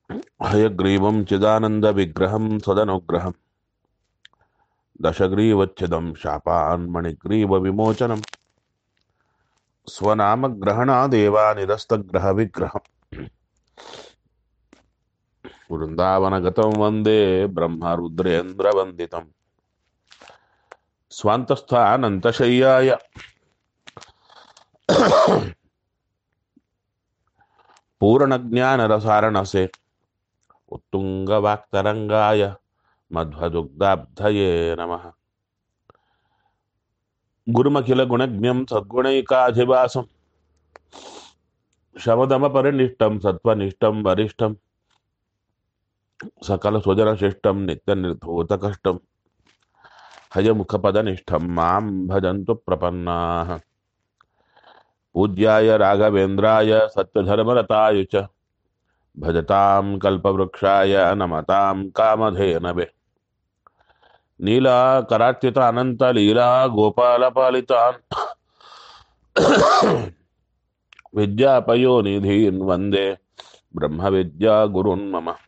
हयग्रीवं चिदानन्दविग्रहं सदनुग्रहं दशग्रीवच्छिदं शापान्मणिग्रीवविमोचनं स्वनामग्रहणादेवानिरस्तग्रहविग्रहम् वृन्दावनगतं वन्दे ब्रह्मरुद्रेन्द्रवन्दितं स्वान्तस्थानन्तशय्याय पूर्णज्ञानरसारणसे उत्तुङ्गवाक्तरङ्गाय मध्वदुग्धाब्धये नमः गुरुमखिलगुणज्ञं सद्गुणैकाधिवासं शमदमपरिनिष्टं सत्त्वनिष्ठं वरिष्ठं सकलस्वजनशिष्टं नित्यनिर्धूतकष्टं हयमुखपदनिष्ठं मां भजन्तु प्रपन्नाः पूज्याय राघवेन्द्राय सत्यधर्मरताय च भजतां कल्पवृक्षाय नमतां कामधेनवे नीलाकरार्चितानन्तलीला गोपालपालितान् विद्यापयोनिधीन् वन्दे ब्रह्मविद्यागुरुन् मम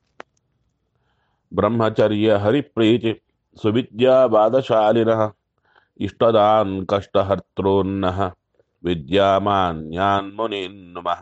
ब्रह्मचर्यहरिप्रीति सुविद्यावादशालिनः इष्टदान् कष्टहर्तॄन्नः विद्यामान्यान् मुनीन् नुमः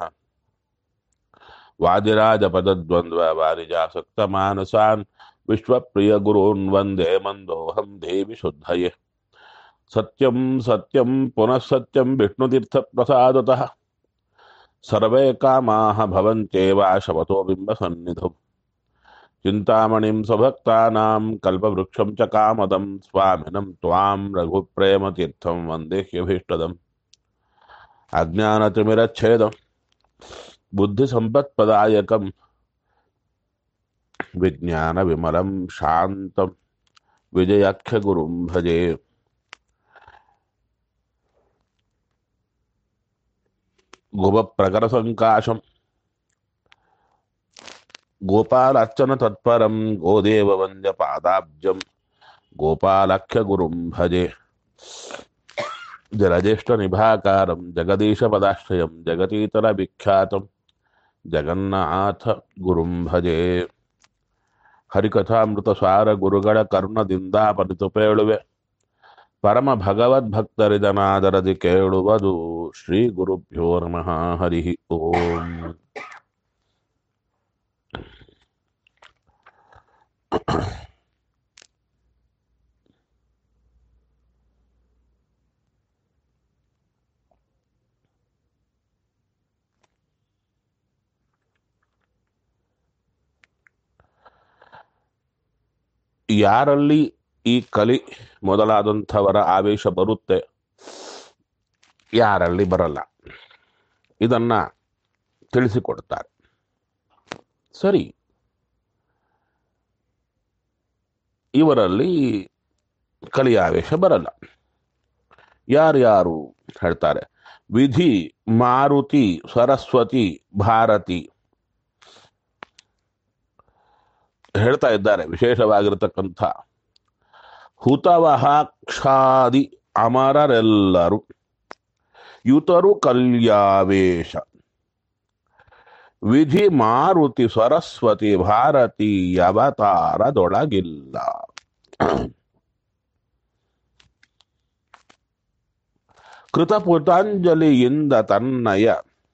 वादिराजपदद्वन्द्ववारिजासक्तमानसान् विश्वप्रियगुरून् वन्दे मन्दोऽहं देवि शुद्धये सत्यं सत्यं पुनः सत्यं विष्णुतीर्थप्रसादतः सर्वे कामाः भवन्त्येव शवतो बिम्बसन्निधौ चिन्तामणिं स्वभक्तानां कल्पवृक्षं च कामदं स्वामिनं त्वां रघुप्रेमतीर्थं वन्देह्यभीष्टदम् अज्ञानतिमिरच्छेदं बुद्धिसम्पत्पदायकं विज्ञानविमलं शान्तं विजयाख्यगुरुं भजे गुभप्रकरसङ्काशं गोपालर्चनतत्परं गोदेववन्द्यपादाब्जं गोपालख्यगुरुं भजे जलज्येष्ठनिभाकारं जगदीशपदाश्रयं जगतीतरविख्यातं जगन्नाथगुरुं भजे ಹರಿಕಥಾಮೃತಸಾರ ಗುರುಗಳ ಕರ್ಣದಿಂದ ಪೇಳುವೆ ಪರಮ ಭಗವದ್ಭಕ್ತರಿದನಾದರದಿ ಕೇಳುವುದು ಶ್ರೀ ಗುರುಭ್ಯೋ ನಮಃ ಹರಿ ಓಂ ಯಾರಲ್ಲಿ ಈ ಕಲಿ ಮೊದಲಾದಂಥವರ ಆವೇಶ ಬರುತ್ತೆ ಯಾರಲ್ಲಿ ಬರಲ್ಲ ಇದನ್ನ ತಿಳಿಸಿಕೊಡ್ತಾರೆ ಸರಿ ಇವರಲ್ಲಿ ಕಲಿ ಆವೇಶ ಬರಲ್ಲ ಯಾರ್ಯಾರು ಹೇಳ್ತಾರೆ ವಿಧಿ ಮಾರುತಿ ಸರಸ್ವತಿ ಭಾರತಿ ಹೇಳ್ತಾ ಇದ್ದಾರೆ ವಿಶೇಷವಾಗಿರತಕ್ಕಂಥ ಹುತವಹಾಕ್ಷಾದಿ ಅಮರರೆಲ್ಲರೂ ಯುತರು ಕಲ್ಯಾವೇಶ ವಿಧಿ ಮಾರುತಿ ಸರಸ್ವತಿ ಭಾರತಿ ಅವತಾರದೊಳಗಿಲ್ಲ ಕೃತಪುತಾಂಜಲಿಯಿಂದ ತನ್ನಯ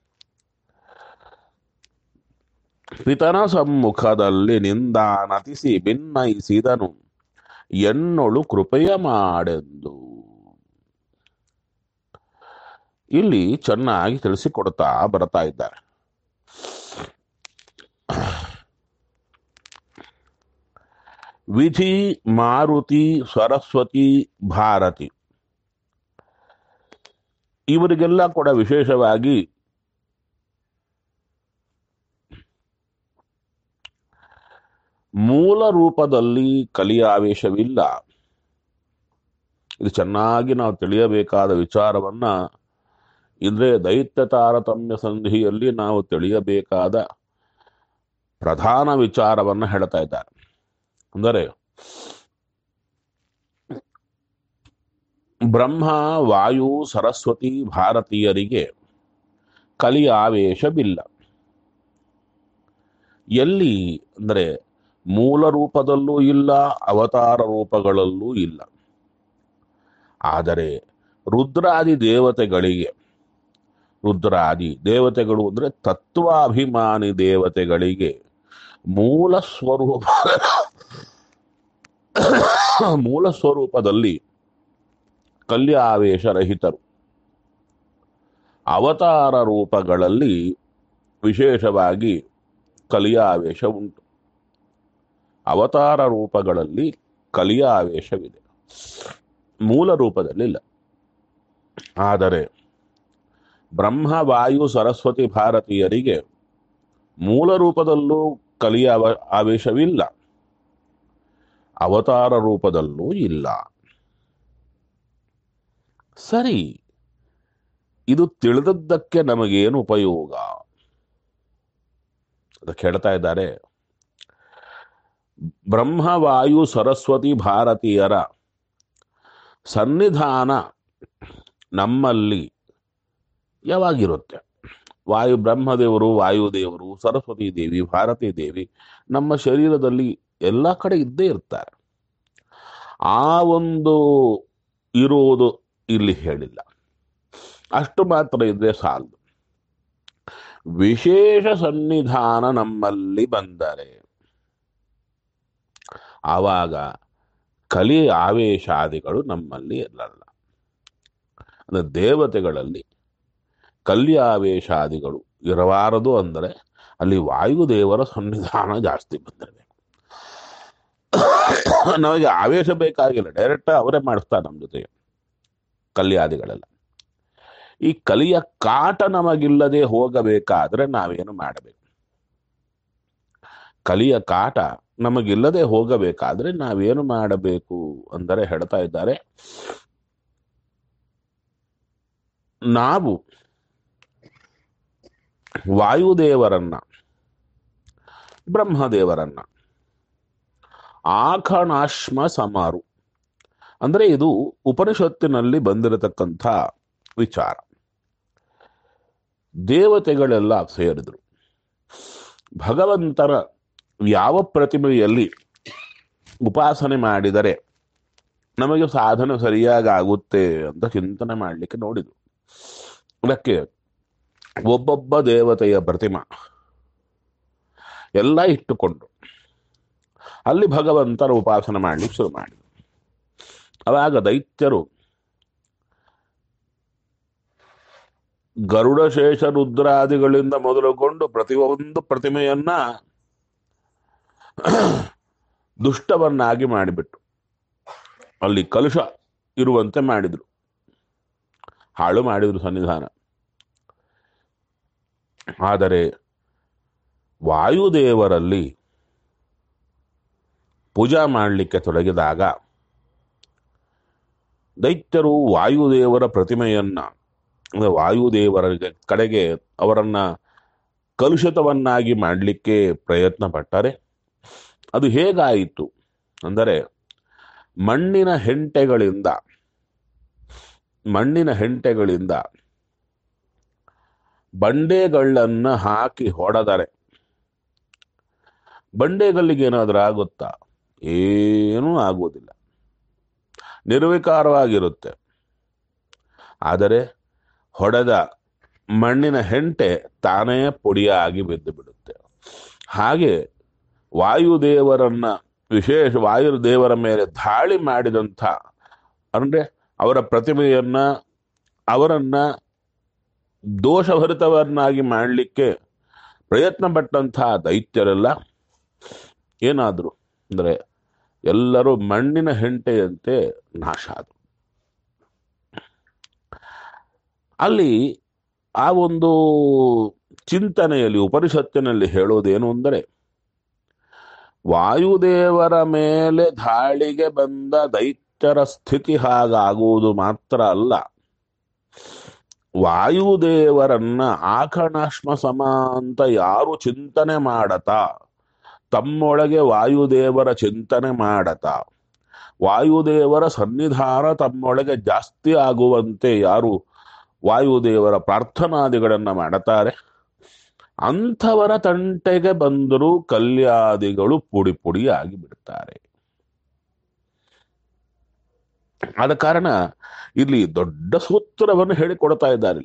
ಪಿತನ ಸಮ್ಮುಖದಲ್ಲಿ ನಿಂದಾನತಿಸಿ ಭಿನ್ನಯಿಸಿದನು ಎನ್ನೊಳು ಕೃಪೆಯ ಮಾಡೆಂದು ಇಲ್ಲಿ ಚೆನ್ನಾಗಿ ತಿಳಿಸಿಕೊಡ್ತಾ ಬರ್ತಾ ಇದ್ದಾರೆ ವಿಧಿ ಮಾರುತಿ ಸರಸ್ವತಿ ಭಾರತಿ ಇವರಿಗೆಲ್ಲ ಕೂಡ ವಿಶೇಷವಾಗಿ ಮೂಲ ರೂಪದಲ್ಲಿ ಕಲಿಯ ಆವೇಶವಿಲ್ಲ ಇದು ಚೆನ್ನಾಗಿ ನಾವು ತಿಳಿಯಬೇಕಾದ ವಿಚಾರವನ್ನ ಅಂದ್ರೆ ದೈತ್ಯ ತಾರತಮ್ಯ ಸಂಧಿಯಲ್ಲಿ ನಾವು ತಿಳಿಯಬೇಕಾದ ಪ್ರಧಾನ ವಿಚಾರವನ್ನ ಹೇಳ್ತಾ ಇದ್ದಾರೆ ಅಂದರೆ ಬ್ರಹ್ಮ ವಾಯು ಸರಸ್ವತಿ ಭಾರತೀಯರಿಗೆ ಕಲಿಯ ಆವೇಶವಿಲ್ಲ ಎಲ್ಲಿ ಅಂದರೆ ಮೂಲ ರೂಪದಲ್ಲೂ ಇಲ್ಲ ಅವತಾರ ರೂಪಗಳಲ್ಲೂ ಇಲ್ಲ ಆದರೆ ರುದ್ರಾದಿ ದೇವತೆಗಳಿಗೆ ರುದ್ರಾದಿ ದೇವತೆಗಳು ಅಂದರೆ ತತ್ವಾಭಿಮಾನಿ ದೇವತೆಗಳಿಗೆ ಮೂಲ ಸ್ವರೂಪ ಮೂಲ ಸ್ವರೂಪದಲ್ಲಿ ಕಲ್ಯಾವೇಶರಹಿತರು ಅವತಾರ ರೂಪಗಳಲ್ಲಿ ವಿಶೇಷವಾಗಿ ಕಲಿಯಾವೇಶ ಉಂಟು ಅವತಾರ ರೂಪಗಳಲ್ಲಿ ಕಲಿಯಾವೇಶವಿದೆ ಮೂಲ ರೂಪದಲ್ಲಿಲ್ಲ ಆದರೆ ಬ್ರಹ್ಮ ವಾಯು ಸರಸ್ವತಿ ಭಾರತೀಯರಿಗೆ ಮೂಲ ರೂಪದಲ್ಲೂ ಕಲಿಯ ಅವ- ಆವೇಶವಿಲ್ಲ ಅವತಾರ ರೂಪದಲ್ಲೂ ಇಲ್ಲ ಸರಿ ಇದು ತಿಳಿದದ್ದಕ್ಕೆ ನಮಗೇನು ಉಪಯೋಗ ಅದಕ್ಕೆ ಹೇಳ್ತಾ ಇದ್ದಾರೆ ಬ್ರಹ್ಮ ವಾಯು ಸರಸ್ವತಿ ಭಾರತೀಯರ ಸನ್ನಿಧಾನ ನಮ್ಮಲ್ಲಿ ಯಾವಾಗಿರುತ್ತೆ ವಾಯು ಬ್ರಹ್ಮದೇವರು ವಾಯುದೇವರು ಸರಸ್ವತಿ ದೇವಿ ಭಾರತೀ ದೇವಿ ನಮ್ಮ ಶರೀರದಲ್ಲಿ ಎಲ್ಲ ಕಡೆ ಇದ್ದೇ ಇರ್ತಾರೆ ಆ ಒಂದು ಇರುವುದು ಇಲ್ಲಿ ಹೇಳಿಲ್ಲ ಅಷ್ಟು ಮಾತ್ರ ಇದ್ರೆ ಸಾಲದು ವಿಶೇಷ ಸನ್ನಿಧಾನ ನಮ್ಮಲ್ಲಿ ಬಂದರೆ ಆವಾಗ ಕಲಿ ಆವೇಶಾದಿಗಳು ನಮ್ಮಲ್ಲಿ ಇರಲ್ಲ ಅಂದರೆ ದೇವತೆಗಳಲ್ಲಿ ಕಲ್ಯಾವೇಶಾದಿಗಳು ಇರಬಾರದು ಅಂದರೆ ಅಲ್ಲಿ ವಾಯುದೇವರ ಸನ್ನಿಧಾನ ಜಾಸ್ತಿ ಬಂದಿರಬೇಕು ನಮಗೆ ಆವೇಶ ಬೇಕಾಗಿಲ್ಲ ಡೈರೆಕ್ಟ್ ಅವರೇ ಮಾಡಿಸ್ತಾರೆ ನಮ್ಮ ಜೊತೆಗೆ ಕಲ್ಯಾದಿಗಳೆಲ್ಲ ಈ ಕಲಿಯ ಕಾಟ ನಮಗಿಲ್ಲದೆ ಹೋಗಬೇಕಾದ್ರೆ ನಾವೇನು ಮಾಡಬೇಕು ಕಲಿಯ ಕಾಟ ನಮಗಿಲ್ಲದೆ ಹೋಗಬೇಕಾದ್ರೆ ನಾವೇನು ಮಾಡಬೇಕು ಅಂದರೆ ಹೇಳ್ತಾ ಇದ್ದಾರೆ ನಾವು ವಾಯುದೇವರನ್ನ ಬ್ರಹ್ಮದೇವರನ್ನ ಆಖಣಾಶ್ಮ ಸಮಾರು ಅಂದ್ರೆ ಇದು ಉಪನಿಷತ್ತಿನಲ್ಲಿ ಬಂದಿರತಕ್ಕಂಥ ವಿಚಾರ ದೇವತೆಗಳೆಲ್ಲ ಸೇರಿದ್ರು ಭಗವಂತನ ಯಾವ ಪ್ರತಿಮೆಯಲ್ಲಿ ಉಪಾಸನೆ ಮಾಡಿದರೆ ನಮಗೆ ಸಾಧನೆ ಸರಿಯಾಗಿ ಆಗುತ್ತೆ ಅಂತ ಚಿಂತನೆ ಮಾಡಲಿಕ್ಕೆ ನೋಡಿದ್ರು ಅದಕ್ಕೆ ಒಬ್ಬೊಬ್ಬ ದೇವತೆಯ ಪ್ರತಿಮಾ ಎಲ್ಲ ಇಟ್ಟುಕೊಂಡು ಅಲ್ಲಿ ಭಗವಂತನ ಉಪಾಸನೆ ಮಾಡಲಿಕ್ಕೆ ಶುರು ಮಾಡಿದರು ಅವಾಗ ದೈತ್ಯರು ಗರುಡಶೇಷ ರುದ್ರಾದಿಗಳಿಂದ ಮೊದಲುಗೊಂಡು ಪ್ರತಿಯೊಂದು ಪ್ರತಿಮೆಯನ್ನ ದುಷ್ಟವನ್ನಾಗಿ ಮಾಡಿಬಿಟ್ಟು ಅಲ್ಲಿ ಕಲುಷ ಇರುವಂತೆ ಮಾಡಿದ್ರು ಹಾಳು ಮಾಡಿದ್ರು ಸನ್ನಿಧಾನ ಆದರೆ ವಾಯುದೇವರಲ್ಲಿ ಪೂಜಾ ಮಾಡಲಿಕ್ಕೆ ತೊಡಗಿದಾಗ ದೈತ್ಯರು ವಾಯುದೇವರ ಪ್ರತಿಮೆಯನ್ನ ಅಂದ್ರೆ ವಾಯುದೇವರ ಕಡೆಗೆ ಅವರನ್ನ ಕಲುಷಿತವನ್ನಾಗಿ ಮಾಡಲಿಕ್ಕೆ ಪ್ರಯತ್ನ ಪಟ್ಟರೆ ಅದು ಹೇಗಾಯಿತು ಅಂದರೆ ಮಣ್ಣಿನ ಹೆಂಟೆಗಳಿಂದ ಮಣ್ಣಿನ ಹೆಂಟೆಗಳಿಂದ ಬಂಡೆಗಳನ್ನ ಹಾಕಿ ಹೊಡೆದರೆ ಬಂಡೆಗಲ್ಲಿಗೆ ಏನಾದರೂ ಆಗುತ್ತಾ ಏನೂ ಆಗುವುದಿಲ್ಲ ನಿರ್ವಿಕಾರವಾಗಿರುತ್ತೆ ಆದರೆ ಹೊಡೆದ ಮಣ್ಣಿನ ಹೆಂಟೆ ತಾನೇ ಪುಡಿಯಾಗಿ ಬಿದ್ದು ಬಿಡುತ್ತೆ ಹಾಗೆ ವಾಯುದೇವರನ್ನ ವಿಶೇಷ ವಾಯುದೇವರ ಮೇಲೆ ದಾಳಿ ಮಾಡಿದಂಥ ಅಂದರೆ ಅವರ ಪ್ರತಿಮೆಯನ್ನ ಅವರನ್ನ ದೋಷಭರಿತವನ್ನಾಗಿ ಮಾಡಲಿಕ್ಕೆ ಪ್ರಯತ್ನ ಪಟ್ಟಂಥ ದೈತ್ಯರೆಲ್ಲ ಏನಾದರು ಅಂದರೆ ಎಲ್ಲರೂ ಮಣ್ಣಿನ ಹೆಂಟೆಯಂತೆ ನಾಶ ಆದರು ಅಲ್ಲಿ ಆ ಒಂದು ಚಿಂತನೆಯಲ್ಲಿ ಉಪನಿಷತ್ತಿನಲ್ಲಿ ಹೇಳೋದೇನು ಅಂದರೆ ವಾಯುದೇವರ ಮೇಲೆ ದಾಳಿಗೆ ಬಂದ ದೈತ್ಯರ ಸ್ಥಿತಿ ಹಾಗಾಗುವುದು ಮಾತ್ರ ಅಲ್ಲ ವಾಯುದೇವರನ್ನ ಆಕಣಾಶ್ಮ ಸಮ ಅಂತ ಯಾರು ಚಿಂತನೆ ಮಾಡತಾ ತಮ್ಮೊಳಗೆ ವಾಯುದೇವರ ಚಿಂತನೆ ಮಾಡತಾ ವಾಯುದೇವರ ಸನ್ನಿಧಾನ ತಮ್ಮೊಳಗೆ ಜಾಸ್ತಿ ಆಗುವಂತೆ ಯಾರು ವಾಯುದೇವರ ಪ್ರಾರ್ಥನಾದಿಗಳನ್ನ ಮಾಡುತ್ತಾರೆ ಅಂಥವರ ತಂಟೆಗೆ ಬಂದರೂ ಕಲ್ಯಾದಿಗಳು ಪುಡಿ ಪುಡಿ ಆಗಿ ಬಿಡ್ತಾರೆ ಆದ ಕಾರಣ ಇಲ್ಲಿ ದೊಡ್ಡ ಸೂತ್ರವನ್ನು ಹೇಳಿಕೊಡ್ತಾ ಇದ್ದಾರೆ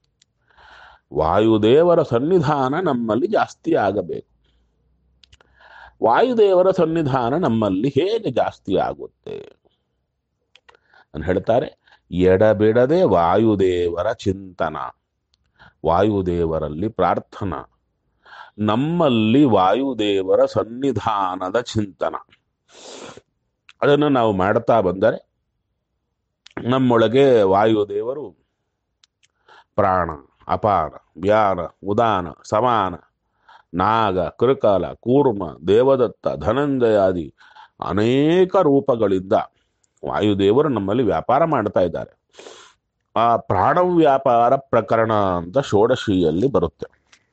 ವಾಯುದೇವರ ಸನ್ನಿಧಾನ ನಮ್ಮಲ್ಲಿ ಜಾಸ್ತಿ ಆಗಬೇಕು ವಾಯುದೇವರ ಸನ್ನಿಧಾನ ನಮ್ಮಲ್ಲಿ ಹೇಗೆ ಜಾಸ್ತಿ ಆಗುತ್ತೆ ಅಂತ ಹೇಳ್ತಾರೆ ಎಡಬಿಡದೆ ವಾಯುದೇವರ ಚಿಂತನ ವಾಯುದೇವರಲ್ಲಿ ಪ್ರಾರ್ಥನಾ ನಮ್ಮಲ್ಲಿ ವಾಯುದೇವರ ಸನ್ನಿಧಾನದ ಚಿಂತನ ಅದನ್ನು ನಾವು ಮಾಡ್ತಾ ಬಂದರೆ ನಮ್ಮೊಳಗೆ ವಾಯುದೇವರು ಪ್ರಾಣ ಅಪಾರ ವ್ಯಾನ ಉದಾನ ಸಮಾನ ನಾಗ ಕೃಕಾಲ ಕೂರ್ಮ ದೇವದತ್ತ ಧನಂಜಯಾದಿ ಅನೇಕ ರೂಪಗಳಿಂದ ವಾಯುದೇವರು ನಮ್ಮಲ್ಲಿ ವ್ಯಾಪಾರ ಮಾಡ್ತಾ ಇದ್ದಾರೆ ಆ ಪ್ರಾಣ ವ್ಯಾಪಾರ ಪ್ರಕರಣ ಅಂತ ಷೋಡಶಿಯಲ್ಲಿ ಬರುತ್ತೆ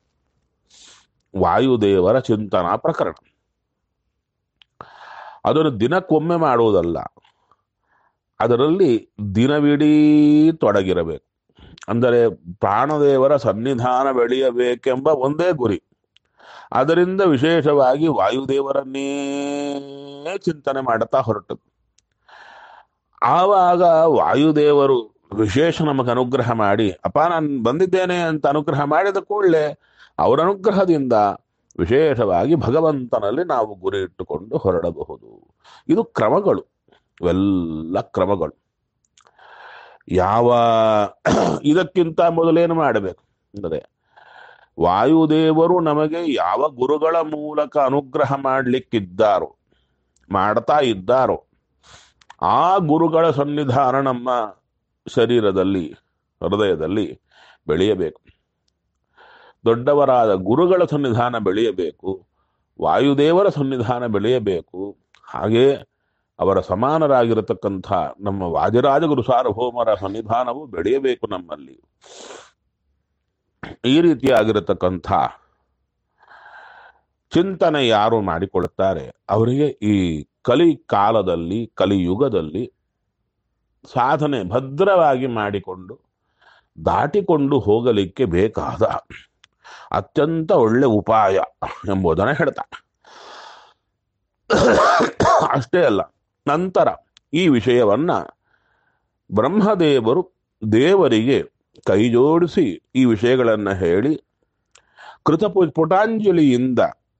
ವಾಯುದೇವರ ಚಿಂತನಾ ಪ್ರಕರಣ ಅದನ್ನು ದಿನಕ್ಕೊಮ್ಮೆ ಮಾಡುವುದಲ್ಲ ಅದರಲ್ಲಿ ದಿನವಿಡೀ ತೊಡಗಿರಬೇಕು ಅಂದರೆ ಪ್ರಾಣದೇವರ ಸನ್ನಿಧಾನ ಬೆಳೆಯಬೇಕೆಂಬ ಒಂದೇ ಗುರಿ ಅದರಿಂದ ವಿಶೇಷವಾಗಿ ವಾಯುದೇವರನ್ನೇ ಚಿಂತನೆ ಮಾಡುತ್ತಾ ಹೊರಟದ್ದು ಆವಾಗ ವಾಯುದೇವರು ವಿಶೇಷ ನಮಗೆ ಅನುಗ್ರಹ ಮಾಡಿ ಅಪ್ಪ ನಾನು ಬಂದಿದ್ದೇನೆ ಅಂತ ಅನುಗ್ರಹ ಮಾಡಿದ ಕೂಡಲೇ ಅವರ ಅನುಗ್ರಹದಿಂದ ವಿಶೇಷವಾಗಿ ಭಗವಂತನಲ್ಲಿ ನಾವು ಗುರಿ ಇಟ್ಟುಕೊಂಡು ಹೊರಡಬಹುದು ಇದು ಕ್ರಮಗಳು ಇವೆಲ್ಲ ಕ್ರಮಗಳು ಯಾವ ಇದಕ್ಕಿಂತ ಮೊದಲೇನು ಮಾಡಬೇಕು ಅಂದರೆ ವಾಯುದೇವರು ನಮಗೆ ಯಾವ ಗುರುಗಳ ಮೂಲಕ ಅನುಗ್ರಹ ಮಾಡಲಿಕ್ಕಿದ್ದಾರೋ ಮಾಡ್ತಾ ಇದ್ದಾರೋ ಆ ಗುರುಗಳ ಸನ್ನಿಧಾನ ನಮ್ಮ ಶರೀರದಲ್ಲಿ ಹೃದಯದಲ್ಲಿ ಬೆಳೆಯಬೇಕು ದೊಡ್ಡವರಾದ ಗುರುಗಳ ಸನ್ನಿಧಾನ ಬೆಳೆಯಬೇಕು ವಾಯುದೇವರ ಸನ್ನಿಧಾನ ಬೆಳೆಯಬೇಕು ಹಾಗೇ ಅವರ ಸಮಾನರಾಗಿರತಕ್ಕಂಥ ನಮ್ಮ ವಾದಿರಾಜ ಗುರು ಸಾರ್ವಭೌಮರ ಸನ್ನಿಧಾನವು ಬೆಳೆಯಬೇಕು ನಮ್ಮಲ್ಲಿ ಈ ರೀತಿಯಾಗಿರತಕ್ಕಂಥ ಚಿಂತನೆ ಯಾರು ಮಾಡಿಕೊಳ್ಳುತ್ತಾರೆ ಅವರಿಗೆ ಈ ಕಲಿ ಕಾಲದಲ್ಲಿ ಕಲಿಯುಗದಲ್ಲಿ ಸಾಧನೆ ಭದ್ರವಾಗಿ ಮಾಡಿಕೊಂಡು ದಾಟಿಕೊಂಡು ಹೋಗಲಿಕ್ಕೆ ಬೇಕಾದ ಅತ್ಯಂತ ಒಳ್ಳೆ ಉಪಾಯ ಎಂಬುದನ್ನು ಹೇಳ್ತಾರೆ ಅಷ್ಟೇ ಅಲ್ಲ ನಂತರ ಈ ವಿಷಯವನ್ನ ಬ್ರಹ್ಮದೇವರು ದೇವರಿಗೆ ಕೈ ಜೋಡಿಸಿ ಈ ವಿಷಯಗಳನ್ನು ಹೇಳಿ ಕೃತ ಪುಟಾಂಜಲಿಯಿಂದ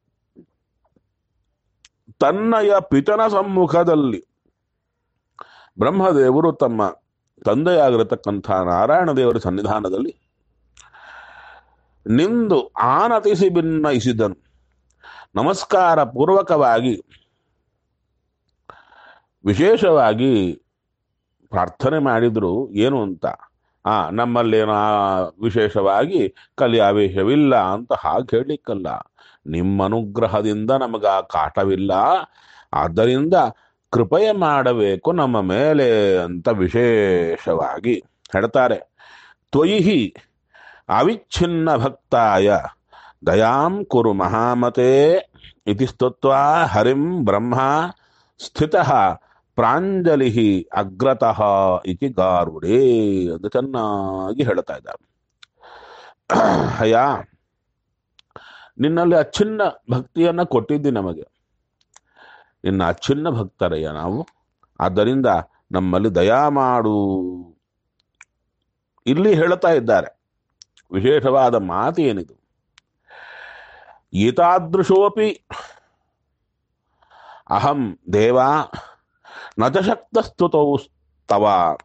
ತನ್ನಯ ಪಿತನ ಸಮ್ಮುಖದಲ್ಲಿ ಬ್ರಹ್ಮದೇವರು ತಮ್ಮ ತಂದೆಯಾಗಿರತಕ್ಕಂಥ ನಾರಾಯಣ ದೇವರ ಸನ್ನಿಧಾನದಲ್ಲಿ ನಿಂದು ಆನತಿಸಿ ಭಿನ್ನಯಿಸಿದನು ನಮಸ್ಕಾರ ಪೂರ್ವಕವಾಗಿ ವಿಶೇಷವಾಗಿ ಪ್ರಾರ್ಥನೆ ಮಾಡಿದ್ರು ಏನು ಅಂತ ಆ ನಮ್ಮಲ್ಲೇನೋ ಆ ವಿಶೇಷವಾಗಿ ಕಲಿ ಆವೇಶವಿಲ್ಲ ಅಂತ ಹಾಗೆ ಹೇಳಲಿಕ್ಕಲ್ಲ ನಿಮ್ಮ ಅನುಗ್ರಹದಿಂದ ನಮಗ ಆ ಕಾಟವಿಲ್ಲ ಆದ್ದರಿಂದ ಕೃಪೆಯ ಮಾಡಬೇಕು ನಮ್ಮ ಮೇಲೆ ಅಂತ ವಿಶೇಷವಾಗಿ ಹೇಳ್ತಾರೆ ತ್ವಯಿಹಿ ಅವಿಚ್ಛಿನ್ನ ಭಕ್ತಾಯ ದಯಾಂ ಕುರು ಮಹಾಮತೆ ಇತಿ ಸ್ತುತ್ವಾ ಹರಿಂ ಬ್ರಹ್ಮ ಸ್ಥಿತಃ ಪ್ರಾಂಜಲಿ ಅಗ್ರತಃ ಇತಿ ಗಾರುಡೇ ಅಂತ ಚೆನ್ನಾಗಿ ಹೇಳ್ತಾ ಇದ್ದಾರೆ ಅಯ್ಯ ನಿನ್ನಲ್ಲಿ ಅಚ್ಛಿನ್ನ ಭಕ್ತಿಯನ್ನ ಕೊಟ್ಟಿದ್ದಿ ನಮಗೆ ನಿನ್ನ ಅಚ್ಛಿನ್ನ ಭಕ್ತರಯ್ಯ ನಾವು ಆದ್ದರಿಂದ ನಮ್ಮಲ್ಲಿ ದಯಾ ಮಾಡು ಇಲ್ಲಿ ಹೇಳ್ತಾ ಇದ್ದಾರೆ ವಿಶೇಷವಾದ ಮಾತು ಏನಿದು ಏತಾದೃಶೋಪಿ ಅಹಂ ದೇವ ನತಶಕ್ತಸ್ತುತೌ ತವ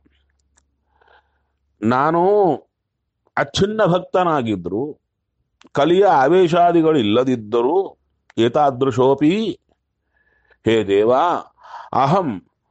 ನಾನು ಅಚ್ಛಿನ್ನ ಭಕ್ತನಾಗಿದ್ರು ಕಲಿಯ ಆವೇಶಾದಿಗಳು ಇಲ್ಲದಿದ್ದರೂ ಏತಾದೃಶೋಪಿ ಹೇ ದೇವ ಅಹಂ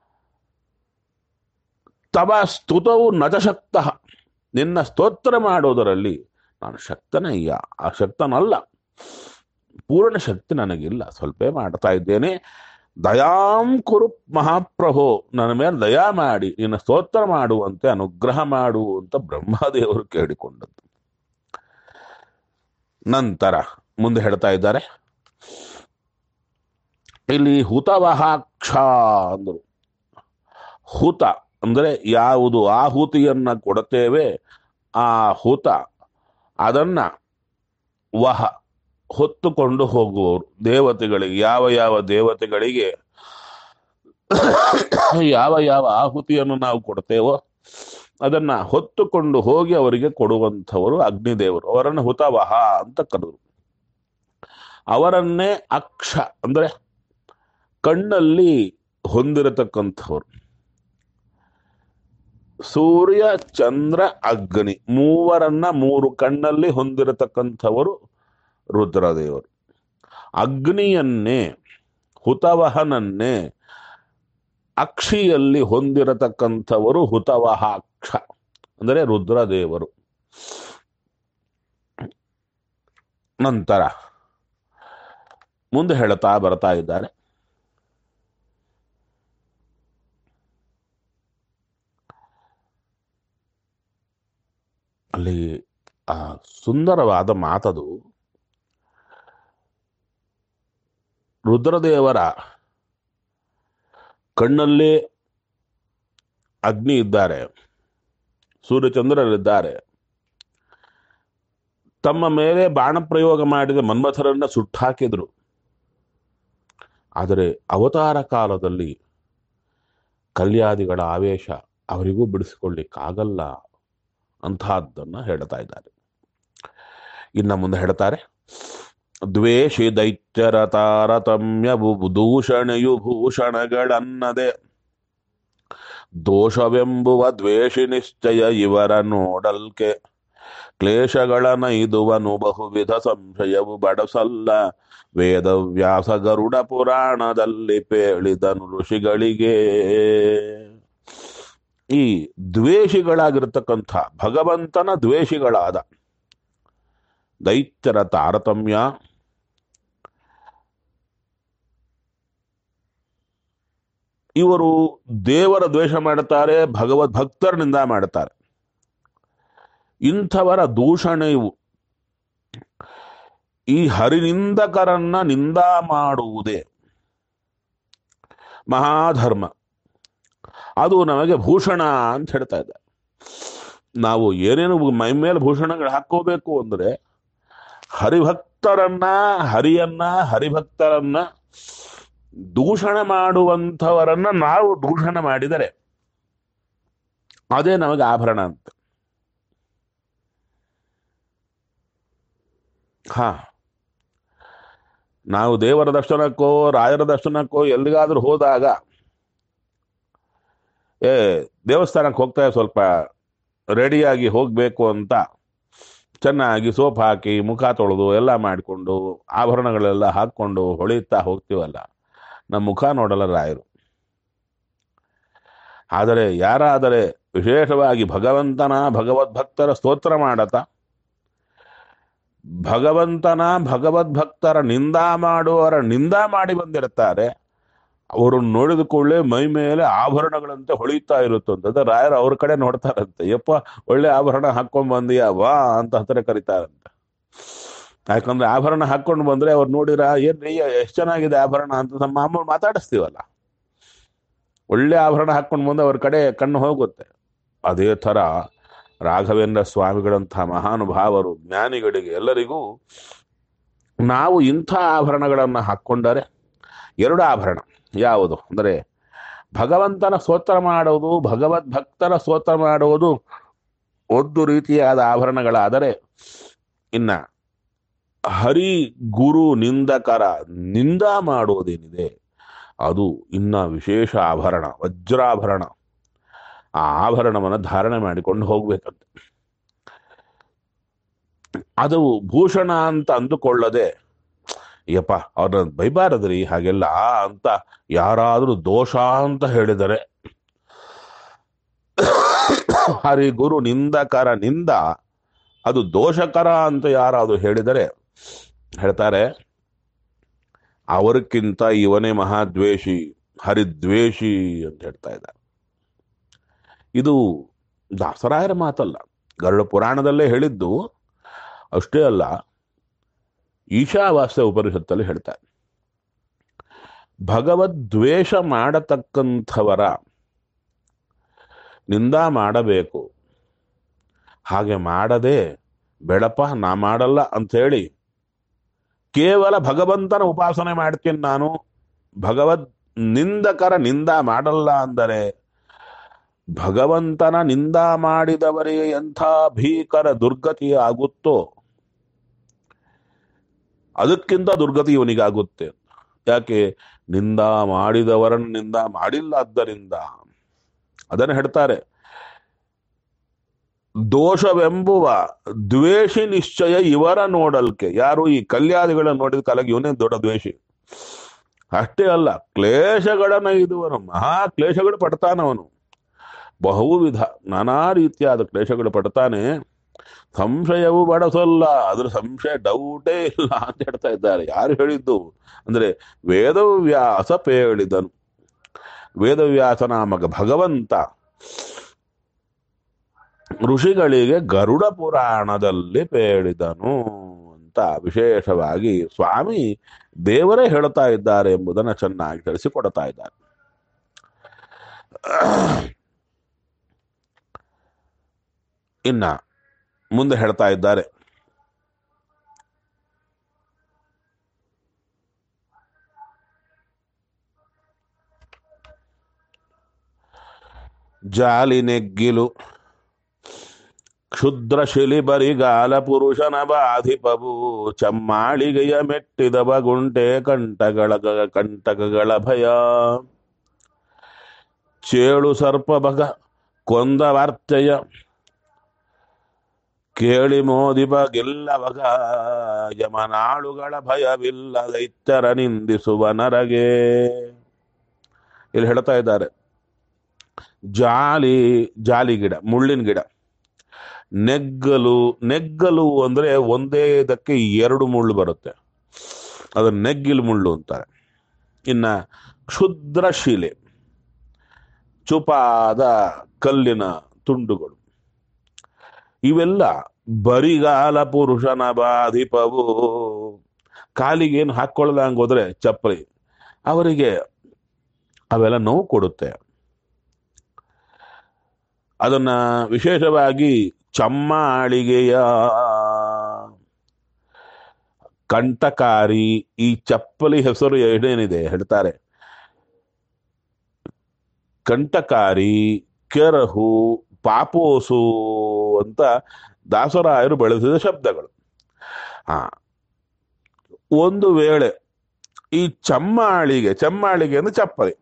ತವ ಸ್ತುತವು ನತಶಕ್ತ ನಿನ್ನ ಸ್ತೋತ್ರ ಮಾಡೋದರಲ್ಲಿ ನಾನು ಶಕ್ತನಯ್ಯ ಆ ಶಕ್ತನಲ್ಲ ಪೂರ್ಣ ಶಕ್ತಿ ನನಗಿಲ್ಲ ಸ್ವಲ್ಪ ಮಾಡ್ತಾ ಇದ್ದೇನೆ ದಯಾಂ ಕುರು ಮಹಾಪ್ರಭೋ ನನ್ನ ಮೇಲೆ ದಯಾ ಮಾಡಿ ನಿನ್ನ ಸ್ತೋತ್ರ ಮಾಡುವಂತೆ ಅನುಗ್ರಹ ಮಾಡು ಅಂತ ಬ್ರಹ್ಮದೇವರು ಕೇಳಿಕೊಂಡದ್ದು ನಂತರ ಮುಂದೆ ಹೇಳ್ತಾ ಇದ್ದಾರೆ ಇಲ್ಲಿ ಹುತವಹಾಕ್ಷ ಅಂದರು ಹುತ ಅಂದರೆ ಯಾವುದು ಆಹುತಿಯನ್ನ ಕೊಡುತ್ತೇವೆ ಆ ಹುತ ಅದನ್ನ ವಹ ಹೊತ್ತುಕೊಂಡು ಹೋಗುವವರು ದೇವತೆಗಳಿಗೆ ಯಾವ ಯಾವ ದೇವತೆಗಳಿಗೆ ಯಾವ ಯಾವ ಆಹುತಿಯನ್ನು ನಾವು ಕೊಡ್ತೇವೋ ಅದನ್ನ ಹೊತ್ತುಕೊಂಡು ಹೋಗಿ ಅವರಿಗೆ ಕೊಡುವಂಥವರು ಅಗ್ನಿದೇವರು ಅವರನ್ನು ಹುತವಹ ಅಂತ ಕರೆದರು ಅವರನ್ನೇ ಅಕ್ಷ ಅಂದ್ರೆ ಕಣ್ಣಲ್ಲಿ ಹೊಂದಿರತಕ್ಕಂಥವ್ರು ಸೂರ್ಯ ಚಂದ್ರ ಅಗ್ನಿ ಮೂವರನ್ನ ಮೂರು ಕಣ್ಣಲ್ಲಿ ಹೊಂದಿರತಕ್ಕಂಥವರು ರುದ್ರದೇವರು ಅಗ್ನಿಯನ್ನೇ ಹುತವಹನನ್ನೇ ಅಕ್ಷಿಯಲ್ಲಿ ಹೊಂದಿರತಕ್ಕಂಥವರು ಹುತವಹಾಕ್ಷ ಅಂದರೆ ರುದ್ರದೇವರು ನಂತರ ಮುಂದೆ ಹೇಳ್ತಾ ಬರ್ತಾ ಇದ್ದಾರೆ ಅಲ್ಲಿ ಆ ಸುಂದರವಾದ ಮಾತದು ರುದ್ರದೇವರ ಕಣ್ಣಲ್ಲಿ ಅಗ್ನಿ ಇದ್ದಾರೆ ಸೂರ್ಯಚಂದ್ರರಿದ್ದಾರೆ ತಮ್ಮ ಮೇಲೆ ಬಾಣ ಪ್ರಯೋಗ ಮಾಡಿದ ಮನ್ಮಥರನ್ನ ಸುಟ್ಟಾಕಿದ್ರು ಆದರೆ ಅವತಾರ ಕಾಲದಲ್ಲಿ ಕಲ್ಯಾದಿಗಳ ಆವೇಶ ಅವರಿಗೂ ಬಿಡಿಸಿಕೊಳ್ಳಿಕ್ಕಾಗಲ್ಲ ಅಂತಹದ್ದನ್ನ ಹೇಳ್ತಾ ಇದ್ದಾರೆ ಇನ್ನ ಮುಂದೆ ಹೇಳ್ತಾರೆ ದ್ವೇಷಿ ದೈತ್ಯರ ತಾರತಮ್ಯ ದೂಷಣೆಯು ಭೂಷಣಗಳನ್ನದೆ ದೋಷವೆಂಬುವ ದ್ವೇಷಿ ನಿಶ್ಚಯ ಇವರ ನೋಡಲ್ಕೆ ಕ್ಲೇಶಗಳ ನೈದುವನು ಬಹುವಿಧ ಸಂಶಯವು ಬಡಸಲ್ಲ ವೇದವ್ಯಾಸ ಗರುಡ ಪುರಾಣದಲ್ಲಿ ಪೇಳಿದನು ಋಷಿಗಳಿಗೆ ಈ ದ್ವೇಷಿಗಳಾಗಿರ್ತಕ್ಕಂಥ ಭಗವಂತನ ದ್ವೇಷಿಗಳಾದ ದೈತ್ಯರ ತಾರತಮ್ಯ ಇವರು ದೇವರ ದ್ವೇಷ ಮಾಡುತ್ತಾರೆ ಭಗವದ್ ಭಕ್ತರ ನಿಂದ ಮಾಡುತ್ತಾರೆ ಇಂಥವರ ದೂಷಣೆ ಇವು ಈ ಹರಿನಿಂದಕರನ್ನ ನಿಂದ ಮಾಡುವುದೇ ಮಹಾಧರ್ಮ ಅದು ನಮಗೆ ಭೂಷಣ ಅಂತ ಹೇಳ್ತಾ ಇದ್ದಾರೆ ನಾವು ಏನೇನು ಮೈ ಮೇಲೆ ಭೂಷಣಗಳು ಹಾಕೋಬೇಕು ಅಂದ್ರೆ ಹರಿಭಕ್ತರನ್ನ ಹರಿಯನ್ನ ಹರಿಭಕ್ತರನ್ನ ದೂಷಣ ಮಾಡುವಂಥವರನ್ನ ನಾವು ದೂಷಣ ಮಾಡಿದರೆ ಅದೇ ನಮಗೆ ಆಭರಣ ಅಂತ ಹಾ ನಾವು ದೇವರ ದರ್ಶನಕ್ಕೋ ರಾಯರ ದರ್ಶನಕ್ಕೋ ಎಲ್ಲಿಗಾದ್ರೂ ಹೋದಾಗ ಏ ದೇವಸ್ಥಾನಕ್ಕೆ ಹೋಗ್ತಾ ಸ್ವಲ್ಪ ರೆಡಿಯಾಗಿ ಹೋಗಬೇಕು ಅಂತ ಚೆನ್ನಾಗಿ ಸೋಪ್ ಹಾಕಿ ಮುಖ ತೊಳೆದು ಎಲ್ಲ ಮಾಡಿಕೊಂಡು ಆಭರಣಗಳೆಲ್ಲ ಹಾಕ್ಕೊಂಡು ಹೊಳಿತಾ ಹೋಗ್ತೀವಲ್ಲ ನಮ್ಮ ಮುಖ ನೋಡಲ್ಲ ರಾಯರು ಆದರೆ ಯಾರಾದರೆ ವಿಶೇಷವಾಗಿ ಭಗವಂತನ ಭಗವದ್ಭಕ್ತರ ಸ್ತೋತ್ರ ಮಾಡತ ಭಗವಂತನ ಭಗವದ್ಭಕ್ತರ ನಿಂದ ಮಾಡುವವರ ನಿಂದ ಮಾಡಿ ಬಂದಿರ್ತಾರೆ ಅವರು ನೋಡಿದ ಕೂಡಲೇ ಮೈ ಮೇಲೆ ಆಭರಣಗಳಂತೆ ಹೊಳಿತಾ ಇರುತ್ತಂತಂದ್ರೆ ರಾಯರು ಅವ್ರ ಕಡೆ ನೋಡ್ತಾರಂತೆ ಯಪ್ಪ ಒಳ್ಳೆ ಆಭರಣ ಹಾಕೊಂಡ್ ಬಂದಿಯಾ ವಾ ಅಂತ ಹತ್ತಿರ ಕರೀತಾರಂತೆ ಯಾಕಂದ್ರೆ ಆಭರಣ ಹಾಕೊಂಡು ಬಂದ್ರೆ ಅವ್ರು ನೋಡಿರ ಏನ್ ಎಷ್ಟು ಚೆನ್ನಾಗಿದೆ ಆಭರಣ ಅಂತ ನಮ್ಮ ಮಾಮೂಲು ಮಾತಾಡಿಸ್ತೀವಲ್ಲ ಒಳ್ಳೆ ಆಭರಣ ಹಾಕೊಂಡು ಬಂದು ಅವ್ರ ಕಡೆ ಕಣ್ಣು ಹೋಗುತ್ತೆ ಅದೇ ತರ ರಾಘವೇಂದ್ರ ಸ್ವಾಮಿಗಳಂತಹ ಮಹಾನುಭಾವರು ಜ್ಞಾನಿಗಳಿಗೆ ಎಲ್ಲರಿಗೂ ನಾವು ಇಂಥ ಆಭರಣಗಳನ್ನು ಹಾಕ್ಕೊಂಡರೆ ಎರಡು ಆಭರಣ ಯಾವುದು ಅಂದರೆ ಭಗವಂತನ ಸ್ತೋತ್ರ ಮಾಡುವುದು ಭಗವದ್ ಭಕ್ತರ ಸ್ತೋತ್ರ ಮಾಡುವುದು ಒಂದು ರೀತಿಯಾದ ಆಭರಣಗಳಾದರೆ ಇನ್ನ ಹರಿ ಗುರು ನಿಂದಕರ ನಿಂದ ಮಾಡುವುದೇನಿದೆ ಅದು ಇನ್ನ ವಿಶೇಷ ಆಭರಣ ವಜ್ರಾಭರಣ ಆ ಆಭರಣವನ್ನು ಧಾರಣೆ ಮಾಡಿಕೊಂಡು ಹೋಗ್ಬೇಕಂತೆ ಅದು ಭೂಷಣ ಅಂತ ಅಂದುಕೊಳ್ಳದೆ ಯಪ್ಪ ಅವ್ರನ್ನ ಬೈಬಾರದ್ರಿ ಹಾಗೆಲ್ಲ ಅಂತ ಯಾರಾದ್ರೂ ದೋಷ ಅಂತ ಹೇಳಿದರೆ ಹರಿ ಗುರು ನಿಂದಕರ ನಿಂದ ಅದು ದೋಷಕರ ಅಂತ ಯಾರಾದ್ರೂ ಹೇಳಿದರೆ ಹೇಳ್ತಾರೆ ಅವರಕ್ಕಿಂತ ಇವನೇ ಮಹಾದ್ವೇಷಿ ಹರಿದ್ವೇಷಿ ಅಂತ ಹೇಳ್ತಾ ಇದ್ದಾರೆ ಇದು ದಾಸರಾಯರ ಮಾತಲ್ಲ ಗರುಡ ಪುರಾಣದಲ್ಲೇ ಹೇಳಿದ್ದು ಅಷ್ಟೇ ಅಲ್ಲ ಈಶಾವಾಸ್ಯ ಉಪನಿಷತ್ತಲ್ಲಿ ಹೇಳ್ತಾರೆ ಭಗವದ್ವೇಷ ಮಾಡತಕ್ಕಂಥವರ ನಿಂದ ಮಾಡಬೇಕು ಹಾಗೆ ಮಾಡದೆ ಬೆಳಪ ನಾ ಮಾಡಲ್ಲ ಅಂಥೇಳಿ ಕೇವಲ ಭಗವಂತನ ಉಪಾಸನೆ ಮಾಡ್ತೀನಿ ನಾನು ಭಗವದ್ ನಿಂದಕರ ನಿಂದ ಮಾಡಲ್ಲ ಅಂದರೆ ಭಗವಂತನ ನಿಂದ ಮಾಡಿದವರಿಗೆ ಎಂಥ ಭೀಕರ ದುರ್ಗತಿ ಆಗುತ್ತೋ ಅದಕ್ಕಿಂತ ದುರ್ಗತಿ ಇವನಿಗಾಗುತ್ತೆ ಯಾಕೆ ನಿಂದ ಮಾಡಿದವರನ್ನು ನಿಂದ ಮಾಡಿಲ್ಲ ಆದ್ದರಿಂದ ಅದನ್ನು ಹೇಳ್ತಾರೆ ದೋಷವೆಂಬುವ ದ್ವೇಷಿ ನಿಶ್ಚಯ ಇವರ ನೋಡಲ್ಕೆ ಯಾರು ಈ ಕಲ್ಯಾದಿಗಳನ್ನು ನೋಡಿದ ಕಾಲಕ್ಕೆ ಇವನೇ ದೊಡ್ಡ ದ್ವೇಷಿ ಅಷ್ಟೇ ಅಲ್ಲ ಕ್ಲೇಶಗಳನ್ನ ಇದುವನು ಮಹಾ ಕ್ಲೇಶಗಳು ಪಡ್ತಾನವನು ಬಹುವಿಧ ನಾನಾ ರೀತಿಯಾದ ಕ್ಲೇಶಗಳು ಪಡ್ತಾನೆ ಸಂಶಯವು ಬಡಸಲ್ಲ ಅದ್ರ ಸಂಶಯ ಡೌಟೇ ಇಲ್ಲ ಅಂತ ಹೇಳ್ತಾ ಇದ್ದಾರೆ ಯಾರು ಹೇಳಿದ್ದು ಅಂದ್ರೆ ವೇದವ್ಯಾಸ ಪೇಳಿದನು ವೇದವ್ಯಾಸ ನಾಮಕ ಭಗವಂತ ಋಷಿಗಳಿಗೆ ಗರುಡ ಪುರಾಣದಲ್ಲಿ ಪೇಳಿದನು ಅಂತ ವಿಶೇಷವಾಗಿ ಸ್ವಾಮಿ ದೇವರೇ ಹೇಳ್ತಾ ಇದ್ದಾರೆ ಎಂಬುದನ್ನು ಚೆನ್ನಾಗಿ ತಿಳಿಸಿಕೊಡ್ತಾ ಇದ್ದಾರೆ ಇನ್ನ ಮುಂದೆ ಹೇಳ್ತಾ ಇದ್ದಾರೆ ಜಾಲಿ ನೆಗ್ಗಿಲು ಕ್ಷುದ್ರ ಶಿಲಿಬರಿಗಾಲ ಪುರುಷನ ಬಾಧಿಪವು ಚಮ್ಮಾಳಿಗೆಯ ಮೆಟ್ಟಿದವ ಗುಂಟೆ ಕಂಟಗಳ ಕಂಟಕಗಳ ಭಯ ಚೇಳು ಸರ್ಪ ಬಗ ಕೊಂದ ವಾರ್ತೆಯ ಕೇಳಿ ಮೋದಿಬ ಗೆಲ್ಲವಗ ಯಮನಾಳುಗಳ ಭಯವಿಲ್ಲ ದೈತ್ಯರ ನಿಂದಿಸುವ ನರಗೆ ಇಲ್ಲಿ ಹೇಳ್ತಾ ಇದ್ದಾರೆ ಜಾಲಿ ಜಾಲಿ ಗಿಡ ಮುಳ್ಳಿನ ಗಿಡ ನೆಗ್ಗಲು ನೆಗ್ಗಲು ಅಂದ್ರೆ ಒಂದೇ ಇದಕ್ಕೆ ಎರಡು ಮುಳ್ಳು ಬರುತ್ತೆ ಅದನ್ನ ನೆಗ್ಗಿಲು ಮುಳ್ಳು ಅಂತಾರೆ ಇನ್ನ ಕ್ಷುದ್ರ ಶಿಲೆ ಚುಪಾದ ಕಲ್ಲಿನ ತುಂಡುಗಳು ಇವೆಲ್ಲ ಬರಿಗಾಲ ಪುರುಷನ ಬಾಧಿಪವು ಕಾಲಿಗೆ ಏನು ಹಾಕೊಳ್ಳದಂಗೆ ಹೋದ್ರೆ ಚಪ್ಪಲಿ ಅವರಿಗೆ ಅವೆಲ್ಲ ನೋವು ಕೊಡುತ್ತೆ ಅದನ್ನ ವಿಶೇಷವಾಗಿ ಚಮ್ಮಾಳಿಗೆಯ ಕಂಟಕಾರಿ ಈ ಚಪ್ಪಲಿ ಹೆಸರು ಏನೇನಿದೆ ಹೇಳ್ತಾರೆ ಕಂಟಕಾರಿ ಕೆರಹು ಪಾಪೋಸು ಅಂತ ದಾಸರಾಯರು ಬಳಸಿದ ಶಬ್ದಗಳು ಆ ಒಂದು ವೇಳೆ ಈ ಚಮ್ಮಾಳಿಗೆ ಚಮ್ಮಾಳಿಗೆ ಅಂದ್ರೆ ಚಪ್ಪಲಿ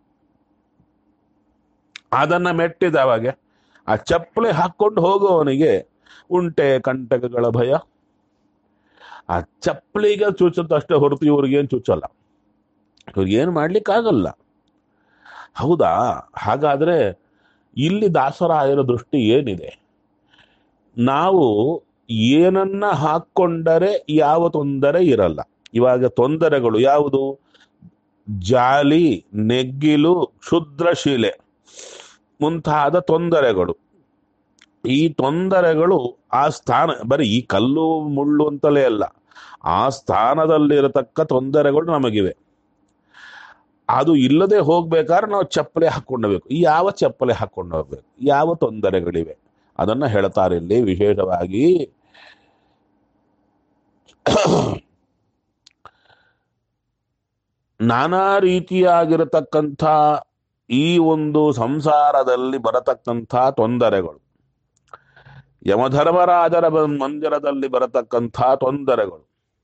ಅದನ್ನ ಮೆಟ್ಟಿದವಾಗ ಆ ಚಪ್ಪಲಿ ಹಾಕೊಂಡು ಹೋಗುವವನಿಗೆ ಉಂಟೆ ಕಂಟಕಗಳ ಭಯ ಆ ಚಪ್ಪಲಿಗೆ ಚುಚ್ಚುತ್ತ ಅಷ್ಟೇ ಹೊರತು ಇವ್ರಿಗೇನು ಚುಚ್ಚಲ್ಲ ಇವ್ರಿಗೇನು ಮಾಡ್ಲಿಕ್ಕಾಗಲ್ಲ ಹೌದಾ ಹಾಗಾದ್ರೆ ಇಲ್ಲಿ ದಾಸರಾಯರ ದೃಷ್ಟಿ ಏನಿದೆ ನಾವು ಏನನ್ನ ಹಾಕೊಂಡರೆ ಯಾವ ತೊಂದರೆ ಇರಲ್ಲ ಇವಾಗ ತೊಂದರೆಗಳು ಯಾವುದು ಜಾಲಿ ನೆಗ್ಗಿಲು ಕ್ಷುದ್ರಶೀಲೆ ಮುಂತಾದ ತೊಂದರೆಗಳು ಈ ತೊಂದರೆಗಳು ಆ ಸ್ಥಾನ ಬರೀ ಈ ಕಲ್ಲು ಮುಳ್ಳು ಅಂತಲೇ ಅಲ್ಲ ಆ ಸ್ಥಾನದಲ್ಲಿರತಕ್ಕ ತೊಂದರೆಗಳು ನಮಗಿವೆ ಅದು ಇಲ್ಲದೆ ಹೋಗ್ಬೇಕಾದ್ರೆ ನಾವು ಚಪ್ಪಲಿ ಹಾಕೊಂಡಬೇಕು ಯಾವ ಚಪ್ಪಲಿ ಹಾಕೊಂಡು ಹೋಗ್ಬೇಕು ಯಾವ ತೊಂದರೆಗಳಿವೆ ಅದನ್ನ ಹೇಳ್ತಾರೆ ಇಲ್ಲಿ ವಿಶೇಷವಾಗಿ ನಾನಾ ರೀತಿಯಾಗಿರತಕ್ಕಂಥ ಈ ಒಂದು ಸಂಸಾರದಲ್ಲಿ ಬರತಕ್ಕಂಥ ತೊಂದರೆಗಳು ಯಮಧರ್ಮರಾಜರ ಬ- ಮಂದಿರದಲ್ಲಿ ಬರತಕ್ಕಂಥ ತೊಂದರೆಗಳು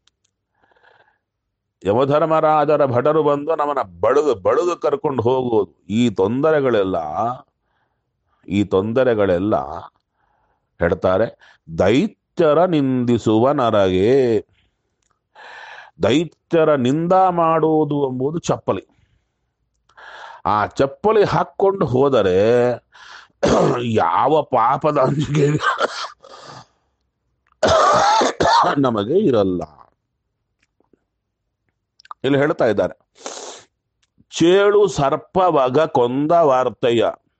ಯಮಧರ್ಮರಾಜರ ಭಟರು ಬಂದು ನಮ್ಮನ್ನ ಬಡದು ಬಡದು ಕರ್ಕೊಂಡು ಹೋಗುವುದು ಈ ತೊಂದರೆಗಳೆಲ್ಲ ಈ ತೊಂದರೆಗಳೆಲ್ಲ ಹೇಳ್ತಾರೆ ದೈತ್ಯರ ನಿಂದಿಸುವ ನರಗೆ ದೈತ್ಯರ ನಿಂದ ಮಾಡುವುದು ಎಂಬುದು ಚಪ್ಪಲಿ ಆ ಚಪ್ಪಲಿ ಹಾಕ್ಕೊಂಡು ಹೋದರೆ ಯಾವ ಪಾಪದ ಅಂಜಿಕೆ ನಮಗೆ ಇರಲ್ಲ ಇಲ್ಲಿ ಹೇಳ್ತಾ ಇದ್ದಾರೆ ಚೇಳು ಸರ್ಪವಗ ಕೊಂದ ವಾರ್ತೆಯ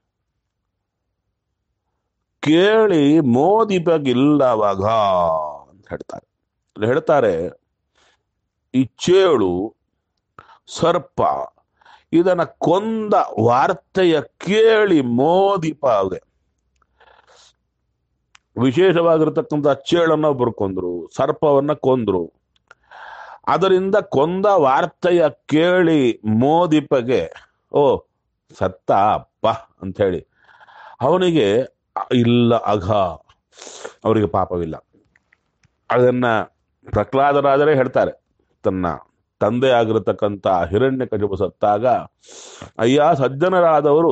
ಕೇಳಿ ಮೋದಿಪಗಿಲ್ಲವಾಗ ಅಂತ ಹೇಳ್ತಾರೆ ಇಲ್ಲಿ ಹೇಳ್ತಾರೆ ಈ ಚೇಳು ಸರ್ಪ ಇದನ್ನ ಕೊಂದ ವಾರ್ತೆಯ ಕೇಳಿ ಮೋದಿಪಾವೆ ವಿಶೇಷವಾಗಿರ್ತಕ್ಕಂಥ ಚೇಳನ್ನ ಒಬ್ರು ಕೊಂದ್ರು ಸರ್ಪವನ್ನ ಕೊಂದ್ರು ಅದರಿಂದ ಕೊಂದ ವಾರ್ತೆಯ ಕೇಳಿ ಮೋದಿಪಗೆ ಓ ಸತ್ತ ಅಪ್ಪ ಅಂಥೇಳಿ ಅವನಿಗೆ ಇಲ್ಲ ಅಘ ಅವರಿಗೆ ಪಾಪವಿಲ್ಲ ಅದನ್ನ ಪ್ರಹ್ಲಾದರಾದರೆ ಹೇಳ್ತಾರೆ ತನ್ನ ತಂದೆ ಆಗಿರತಕ್ಕಂಥ ಹಿರಣ್ಯ ಕಜಬು ಸತ್ತಾಗ ಅಯ್ಯ ಸಜ್ಜನರಾದವರು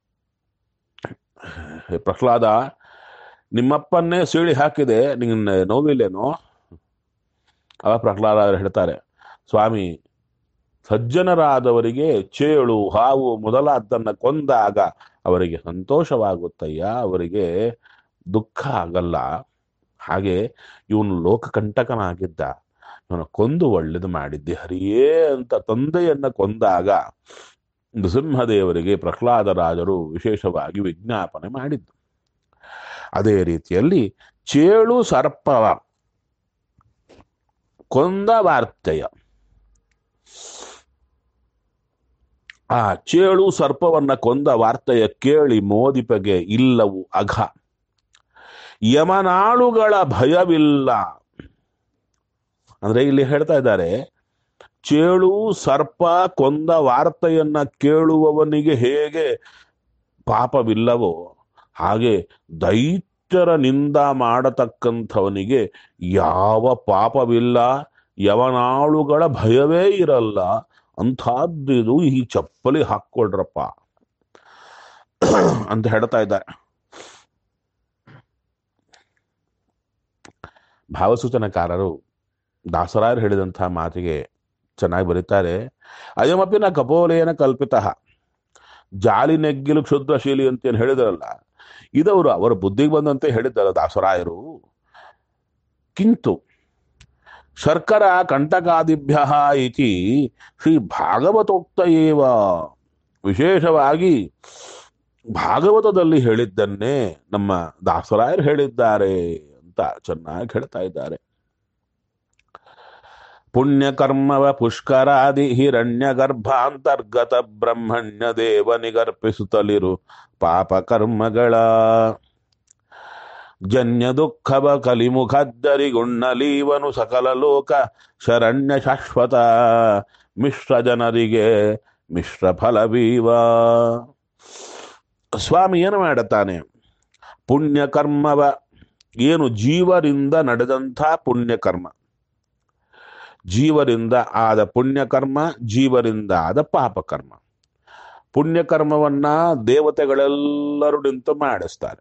ಹೇ ಪ್ರಹ್ಲಾದ ನಿಮ್ಮಪ್ಪನ್ನೇ ಸೀಳಿ ಹಾಕಿದೆ ನಿನ್ನ ನೋವಿಲ್ಲೇನೋ ಅವ ಪ್ರಹ್ಲಾದ ಹೇಳ್ತಾರೆ ಸ್ವಾಮಿ ಸಜ್ಜನರಾದವರಿಗೆ ಚೇಳು ಹಾವು ಮೊದಲಾದ್ದನ್ನ ಕೊಂದಾಗ ಅವರಿಗೆ ಸಂತೋಷವಾಗುತ್ತಯ್ಯ ಅವರಿಗೆ ದುಃಖ ಆಗಲ್ಲ ಹಾಗೆ ಇವನು ಲೋಕಕಂಟಕನಾಗಿದ್ದ ಇವನ ಕೊಂದು ಒಳ್ಳೇದು ಮಾಡಿದ್ದೆ ಹರಿಯೇ ಅಂತ ತಂದೆಯನ್ನ ಕೊಂದಾಗ ನೃಸಿಂಹದೇವರಿಗೆ ಪ್ರಹ್ಲಾದರಾಜರು ವಿಶೇಷವಾಗಿ ವಿಜ್ಞಾಪನೆ ಮಾಡಿದ್ದು ಅದೇ ರೀತಿಯಲ್ಲಿ ಚೇಳು ಸರ್ಪವ ಕೊಂದ ವಾರ್ತೆಯ ಆ ಚೇಳು ಸರ್ಪವನ್ನ ಕೊಂದ ವಾರ್ತೆಯ ಕೇಳಿ ಮೋದಿಪಗೆ ಇಲ್ಲವು ಅಘ ಯಮನಾಳುಗಳ ಭಯವಿಲ್ಲ ಅಂದ್ರೆ ಇಲ್ಲಿ ಹೇಳ್ತಾ ಇದ್ದಾರೆ ಚೇಳು ಸರ್ಪ ಕೊಂದ ವಾರ್ತೆಯನ್ನ ಕೇಳುವವನಿಗೆ ಹೇಗೆ ಪಾಪವಿಲ್ಲವೋ ಹಾಗೆ ದೈತ್ಯರ ನಿಂದ ಮಾಡತಕ್ಕಂಥವನಿಗೆ ಯಾವ ಪಾಪವಿಲ್ಲ ಯವನಾಳುಗಳ ಭಯವೇ ಇರಲ್ಲ ಅಂಥದ್ದಿದು ಈ ಚಪ್ಪಲಿ ಹಾಕ್ಕೊಳ್ರಪ್ಪ ಅಂತ ಹೇಳ್ತಾ ಇದ್ದಾರೆ ಭಾವಸೂಚನಕಾರರು ದಾಸರಾಯರು ಹೇಳಿದಂತಹ ಮಾತಿಗೆ ಚೆನ್ನಾಗಿ ಬರೀತಾರೆ ಅಯಮಪಿನ ಕಪೋಲೇನ ಕಲ್ಪಿತ ಜಾಲಿ ನೆಗ್ಗಿಲು ಕ್ಷುದ್ರಶೀಲಿ ಅಂತ ಏನು ಹೇಳಿದ್ರಲ್ಲ ಇದವರು ಅವರ ಬುದ್ಧಿಗೆ ಬಂದಂತೆ ಹೇಳಿದ್ದಾರೆ ದಾಸರಾಯರು ಕಿಂತು ಶರ್ಕರ ಕಂಟಕಾದಿಭ್ಯ ಇತಿ ಶ್ರೀ ಭಾಗವತೋಕ್ತ ಏವ ವಿಶೇಷವಾಗಿ ಭಾಗವತದಲ್ಲಿ ಹೇಳಿದ್ದನ್ನೇ ನಮ್ಮ ದಾಸರಾಯರು ಹೇಳಿದ್ದಾರೆ ಅಂತ ಚೆನ್ನಾಗಿ ಹೇಳ್ತಾ ಇದ್ದಾರೆ ಪುಣ್ಯಕರ್ಮವ ಪುಷ್ಕರಾದಿ ಹಿರಣ್ಯ ಗರ್ಭಾಂತರ್ಗತ ಬ್ರಹ್ಮಣ್ಯ ದೇವ ನಿಗರ್ಪಿಸುತ್ತಲಿರು ಪಾಪ ಕರ್ಮಗಳ ಜನ್ಯ ದುಃಖವ ಕಲಿಮುಖದ್ದರಿಗುಣ್ಣಲೀವನು ಸಕಲ ಲೋಕ ಶರಣ್ಯ ಶಾಶ್ವತ ಮಿಶ್ರ ಜನರಿಗೆ ಮಿಶ್ರ ಫಲವೀವ ಸ್ವಾಮಿ ಏನು ಮಾಡುತ್ತಾನೆ ಪುಣ್ಯಕರ್ಮವ ಏನು ಜೀವರಿಂದ ನಡೆದಂಥ ಪುಣ್ಯಕರ್ಮ ಜೀವರಿಂದ ಆದ ಪುಣ್ಯಕರ್ಮ ಜೀವರಿಂದ ಆದ ಪಾಪಕರ್ಮ ಪುಣ್ಯಕರ್ಮವನ್ನ ದೇವತೆಗಳೆಲ್ಲರೂ ನಿಂತು ಮಾಡಿಸ್ತಾರೆ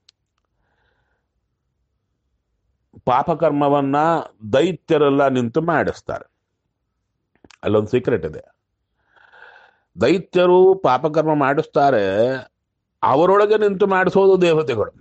ಪಾಪಕರ್ಮವನ್ನ ದೈತ್ಯರೆಲ್ಲ ನಿಂತು ಮಾಡಿಸ್ತಾರೆ ಅಲ್ಲೊಂದು ಸೀಕ್ರೆಟ್ ಇದೆ ದೈತ್ಯರು ಪಾಪಕರ್ಮ ಮಾಡಿಸ್ತಾರೆ ಅವರೊಳಗೆ ನಿಂತು ಮಾಡಿಸೋದು ದೇವತೆಗಳು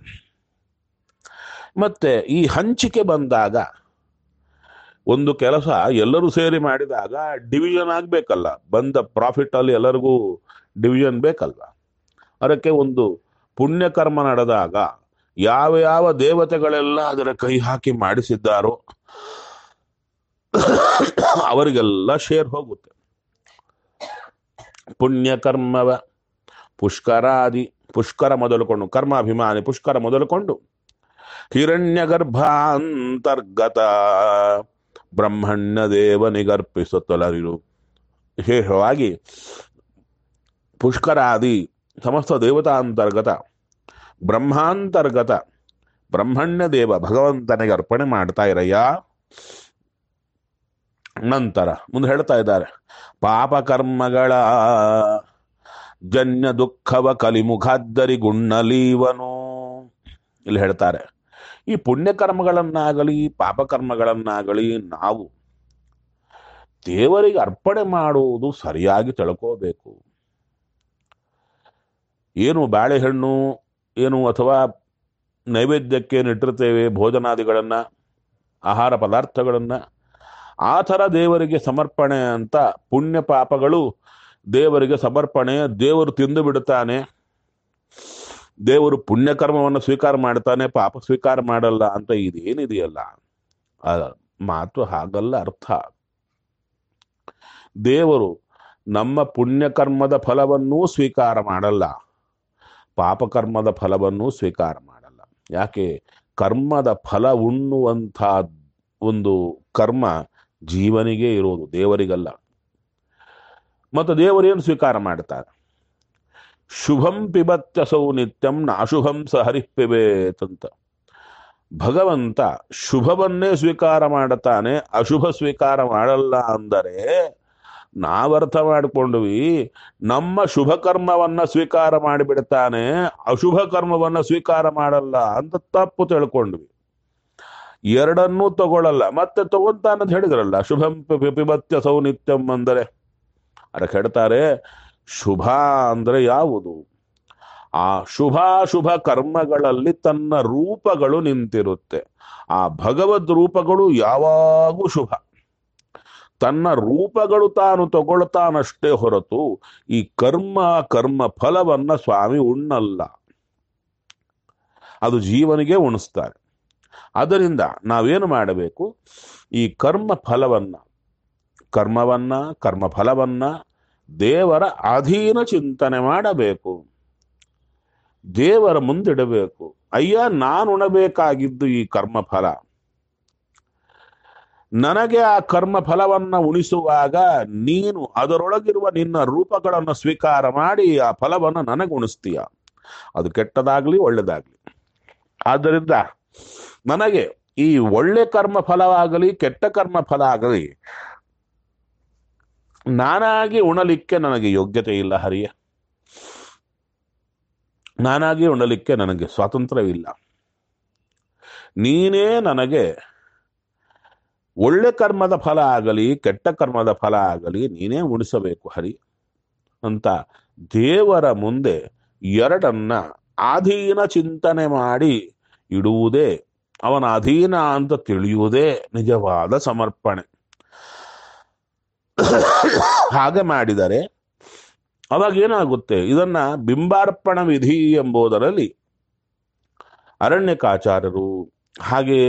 ಮತ್ತೆ ಈ ಹಂಚಿಕೆ ಬಂದಾಗ ಒಂದು ಕೆಲಸ ಎಲ್ಲರೂ ಸೇರಿ ಮಾಡಿದಾಗ ಡಿವಿಷನ್ ಆಗಬೇಕಲ್ಲ ಬಂದ ಪ್ರಾಫಿಟ್ ಅಲ್ಲಿ ಎಲ್ಲರಿಗೂ ಡಿವಿಷನ್ ಬೇಕಲ್ವ ಅದಕ್ಕೆ ಒಂದು ಪುಣ್ಯಕರ್ಮ ನಡೆದಾಗ ಯಾವ ಯಾವ ದೇವತೆಗಳೆಲ್ಲ ಅದರ ಕೈ ಹಾಕಿ ಮಾಡಿಸಿದ್ದಾರೋ ಅವರಿಗೆಲ್ಲ ಶೇರ್ ಹೋಗುತ್ತೆ ಪುಣ್ಯಕರ್ಮವ ಪುಷ್ಕರಾದಿ ಪುಷ್ಕರ ಮೊದಲುಕೊಂಡು ಕರ್ಮಾಭಿಮಾನಿ ಪುಷ್ಕರ ಮೊದಲುಕೊಂಡು ಹಿರಣ್ಯ ಗರ್ಭಾಂತರ್ಗತ ಬ್ರಹ್ಮಣ್ಯ ದೇವ ನಿಗರ್ಪಿಸುತ್ತಲರಿರು ವಿಶೇಷವಾಗಿ ಪುಷ್ಕರಾದಿ ಸಮಸ್ತ ದೇವತಾಂತರ್ಗತ ಬ್ರಹ್ಮಾಂತರ್ಗತ ಬ್ರಹ್ಮಣ್ಯ ದೇವ ಭಗವಂತನಿಗೆ ಅರ್ಪಣೆ ಮಾಡ್ತಾ ಇರಯ್ಯ ನಂತರ ಮುಂದೆ ಹೇಳ್ತಾ ಇದ್ದಾರೆ ಪಾಪಕರ್ಮಗಳ ಜನ್ಯ ದುಃಖವ ಕಲಿಮುಖಾದ್ದರಿ ಗುಣ್ಣಲೀವನು ಇಲ್ಲಿ ಹೇಳ್ತಾರೆ ಈ ಪುಣ್ಯಕರ್ಮಗಳನ್ನಾಗಲಿ ಪಾಪಕರ್ಮಗಳನ್ನಾಗಲಿ ನಾವು ದೇವರಿಗೆ ಅರ್ಪಣೆ ಮಾಡುವುದು ಸರಿಯಾಗಿ ತಿಳ್ಕೋಬೇಕು ಏನು ಬಾಳೆಹಣ್ಣು ಏನು ಅಥವಾ ನೈವೇದ್ಯಕ್ಕೆ ಇಟ್ಟಿರ್ತೇವೆ ಭೋಜನಾದಿಗಳನ್ನ ಆಹಾರ ಪದಾರ್ಥಗಳನ್ನ ಆ ಥರ ದೇವರಿಗೆ ಸಮರ್ಪಣೆ ಅಂತ ಪುಣ್ಯ ಪಾಪಗಳು ದೇವರಿಗೆ ಸಮರ್ಪಣೆ ದೇವರು ತಿಂದು ಬಿಡುತ್ತಾನೆ ದೇವರು ಪುಣ್ಯಕರ್ಮವನ್ನು ಸ್ವೀಕಾರ ಮಾಡ್ತಾನೆ ಪಾಪ ಸ್ವೀಕಾರ ಮಾಡಲ್ಲ ಅಂತ ಇದೇನಿದೆಯಲ್ಲ ಆ ಮಾತು ಹಾಗಲ್ಲ ಅರ್ಥ ದೇವರು ನಮ್ಮ ಪುಣ್ಯಕರ್ಮದ ಫಲವನ್ನೂ ಸ್ವೀಕಾರ ಮಾಡಲ್ಲ ಪಾಪಕರ್ಮದ ಫಲವನ್ನೂ ಸ್ವೀಕಾರ ಮಾಡಲ್ಲ ಯಾಕೆ ಕರ್ಮದ ಫಲ ಉಣ್ಣುವಂಥ ಒಂದು ಕರ್ಮ ಜೀವನಿಗೆ ಇರೋದು ದೇವರಿಗಲ್ಲ ಮತ್ತು ದೇವರೇನು ಸ್ವೀಕಾರ ಮಾಡ್ತಾರೆ ಶುಭಂ ಪಿಬತ್ಯಸೌ ನಿತ್ಯಂ ನಾಶುಭಂ ಸ ಹರಿಃ ಪಿಬೇತಂತ ಭಗವಂತ ಶುಭವನ್ನೇ ಸ್ವೀಕಾರ ಮಾಡುತ್ತಾನೆ ಅಶುಭ ಸ್ವೀಕಾರ ಮಾಡಲ್ಲ ಅಂದರೆ ನಾವರ್ಥ ಮಾಡಿಕೊಂಡ್ವಿ ನಮ್ಮ ಶುಭ ಕರ್ಮವನ್ನ ಸ್ವೀಕಾರ ಮಾಡಿಬಿಡ್ತಾನೆ ಅಶುಭ ಕರ್ಮವನ್ನ ಸ್ವೀಕಾರ ಮಾಡಲ್ಲ ಅಂತ ತಪ್ಪು ತಿಳ್ಕೊಂಡ್ವಿ ಎರಡನ್ನೂ ತಗೊಳ್ಳಲ್ಲ ಮತ್ತೆ ತಗೊಂತಾನಂತ ಹೇಳಿದ್ರಲ್ಲ ಶುಭಂ ಪಿ- ಪಿಬತ್ಯ ಸೌ ನಿತ್ಯಂ ಅಂದರೆ ಅದಕ್ಕೆ ಹೇಳ್ತಾರೆ ಶುಭ ಅಂದ್ರೆ ಯಾವುದು ಆ ಶುಭಾಶುಭ ಕರ್ಮಗಳಲ್ಲಿ ತನ್ನ ರೂಪಗಳು ನಿಂತಿರುತ್ತೆ ಆ ಭಗವದ್ ರೂಪಗಳು ಯಾವಾಗೂ ಶುಭ ತನ್ನ ರೂಪಗಳು ತಾನು ತಗೊಳ್ತಾನಷ್ಟೇ ಹೊರತು ಈ ಕರ್ಮ ಕರ್ಮ ಫಲವನ್ನ ಸ್ವಾಮಿ ಉಣ್ಣಲ್ಲ ಅದು ಜೀವನಿಗೆ ಉಣಿಸ್ತಾರೆ ಅದರಿಂದ ನಾವೇನು ಮಾಡಬೇಕು ಈ ಕರ್ಮ ಫಲವನ್ನ ಕರ್ಮವನ್ನ ಕರ್ಮ ಫಲವನ್ನ ದೇವರ ಅಧೀನ ಚಿಂತನೆ ಮಾಡಬೇಕು ದೇವರ ಮುಂದಿಡಬೇಕು ಅಯ್ಯ ನಾನು ಉಣಬೇಕಾಗಿದ್ದು ಈ ಕರ್ಮ ಫಲ ನನಗೆ ಆ ಕರ್ಮ ಫಲವನ್ನ ಉಣಿಸುವಾಗ ನೀನು ಅದರೊಳಗಿರುವ ನಿನ್ನ ರೂಪಗಳನ್ನು ಸ್ವೀಕಾರ ಮಾಡಿ ಆ ಫಲವನ್ನು ನನಗೆ ಉಣಿಸ್ತೀಯ ಅದು ಕೆಟ್ಟದಾಗ್ಲಿ ಒಳ್ಳೆದಾಗ್ಲಿ ಆದ್ದರಿಂದ ನನಗೆ ಈ ಒಳ್ಳೆ ಕರ್ಮ ಫಲವಾಗಲಿ ಕೆಟ್ಟ ಕರ್ಮ ಫಲ ಆಗಲಿ ನಾನಾಗಿ ಉಣಲಿಕ್ಕೆ ನನಗೆ ಯೋಗ್ಯತೆ ಇಲ್ಲ ಹರಿಯ ನಾನಾಗಿ ಉಣಲಿಕ್ಕೆ ನನಗೆ ಸ್ವಾತಂತ್ರ್ಯವಿಲ್ಲ ನೀನೇ ನನಗೆ ಒಳ್ಳೆ ಕರ್ಮದ ಫಲ ಆಗಲಿ ಕೆಟ್ಟ ಕರ್ಮದ ಫಲ ಆಗಲಿ ನೀನೇ ಉಣಿಸಬೇಕು ಹರಿ ಅಂತ ದೇವರ ಮುಂದೆ ಎರಡನ್ನ ಆಧೀನ ಚಿಂತನೆ ಮಾಡಿ ಇಡುವುದೇ ಅವನ ಅಧೀನ ಅಂತ ತಿಳಿಯುವುದೇ ನಿಜವಾದ ಸಮರ್ಪಣೆ ಹಾಗೆ ಮಾಡಿದರೆ ಅವಾಗ ಏನಾಗುತ್ತೆ ಇದನ್ನ ಬಿಂಬಾರ್ಪಣ ವಿಧಿ ಎಂಬುದರಲ್ಲಿ ಅರಣ್ಯಕಾಚಾರ್ಯರು ಹಾಗೆ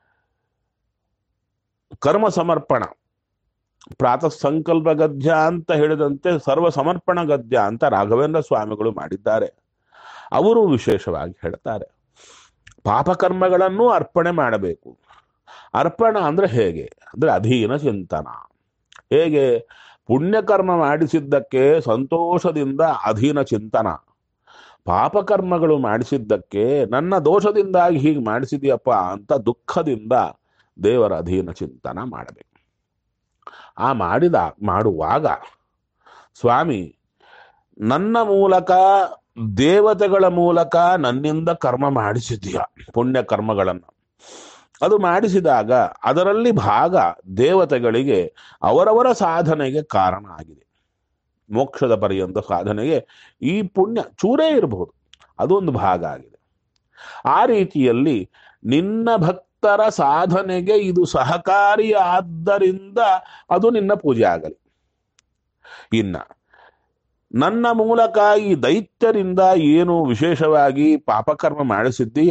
ಕರ್ಮ ಸಮರ್ಪಣ ಪ್ರಾತಃ ಸಂಕಲ್ಪ ಗದ್ಯ ಅಂತ ಹೇಳಿದಂತೆ ಸರ್ವ ಸಮರ್ಪಣ ಗದ್ಯ ಅಂತ ರಾಘವೇಂದ್ರ ಸ್ವಾಮಿಗಳು ಮಾಡಿದ್ದಾರೆ ಅವರು ವಿಶೇಷವಾಗಿ ಹೇಳ್ತಾರೆ ಪಾಪಕರ್ಮಗಳನ್ನು ಅರ್ಪಣೆ ಮಾಡಬೇಕು ಅರ್ಪಣ ಅಂದ್ರೆ ಹೇಗೆ ಅಂದ್ರೆ ಅಧೀನ ಚಿಂತನ ಹೇಗೆ ಪುಣ್ಯಕರ್ಮ ಮಾಡಿಸಿದ್ದಕ್ಕೆ ಸಂತೋಷದಿಂದ ಅಧೀನ ಚಿಂತನ ಪಾಪಕರ್ಮಗಳು ಮಾಡಿಸಿದ್ದಕ್ಕೆ ನನ್ನ ದೋಷದಿಂದಾಗಿ ಹೀಗೆ ಮಾಡಿಸಿದ್ಯಪ್ಪ ಅಂತ ದುಃಖದಿಂದ ದೇವರ ಅಧೀನ ಚಿಂತನ ಮಾಡಬೇಕು ಆ ಮಾಡಿದ ಮಾಡುವಾಗ ಸ್ವಾಮಿ ನನ್ನ ಮೂಲಕ ದೇವತೆಗಳ ಮೂಲಕ ನನ್ನಿಂದ ಕರ್ಮ ಮಾಡಿಸಿದೀಯ ಪುಣ್ಯ ಕರ್ಮಗಳನ್ನು ಅದು ಮಾಡಿಸಿದಾಗ ಅದರಲ್ಲಿ ಭಾಗ ದೇವತೆಗಳಿಗೆ ಅವರವರ ಸಾಧನೆಗೆ ಕಾರಣ ಆಗಿದೆ ಮೋಕ್ಷದ ಪರ್ಯಂತ ಸಾಧನೆಗೆ ಈ ಪುಣ್ಯ ಚೂರೇ ಇರಬಹುದು ಅದೊಂದು ಭಾಗ ಆಗಿದೆ ಆ ರೀತಿಯಲ್ಲಿ ನಿನ್ನ ಭಕ್ತರ ಸಾಧನೆಗೆ ಇದು ಸಹಕಾರಿ ಆದ್ದರಿಂದ ಅದು ನಿನ್ನ ಪೂಜೆ ಆಗಲಿ ಇನ್ನ ನನ್ನ ಮೂಲಕ ಈ ದೈತ್ಯರಿಂದ ಏನು ವಿಶೇಷವಾಗಿ ಪಾಪಕರ್ಮ ಮಾಡಿಸಿದ್ದೀಯ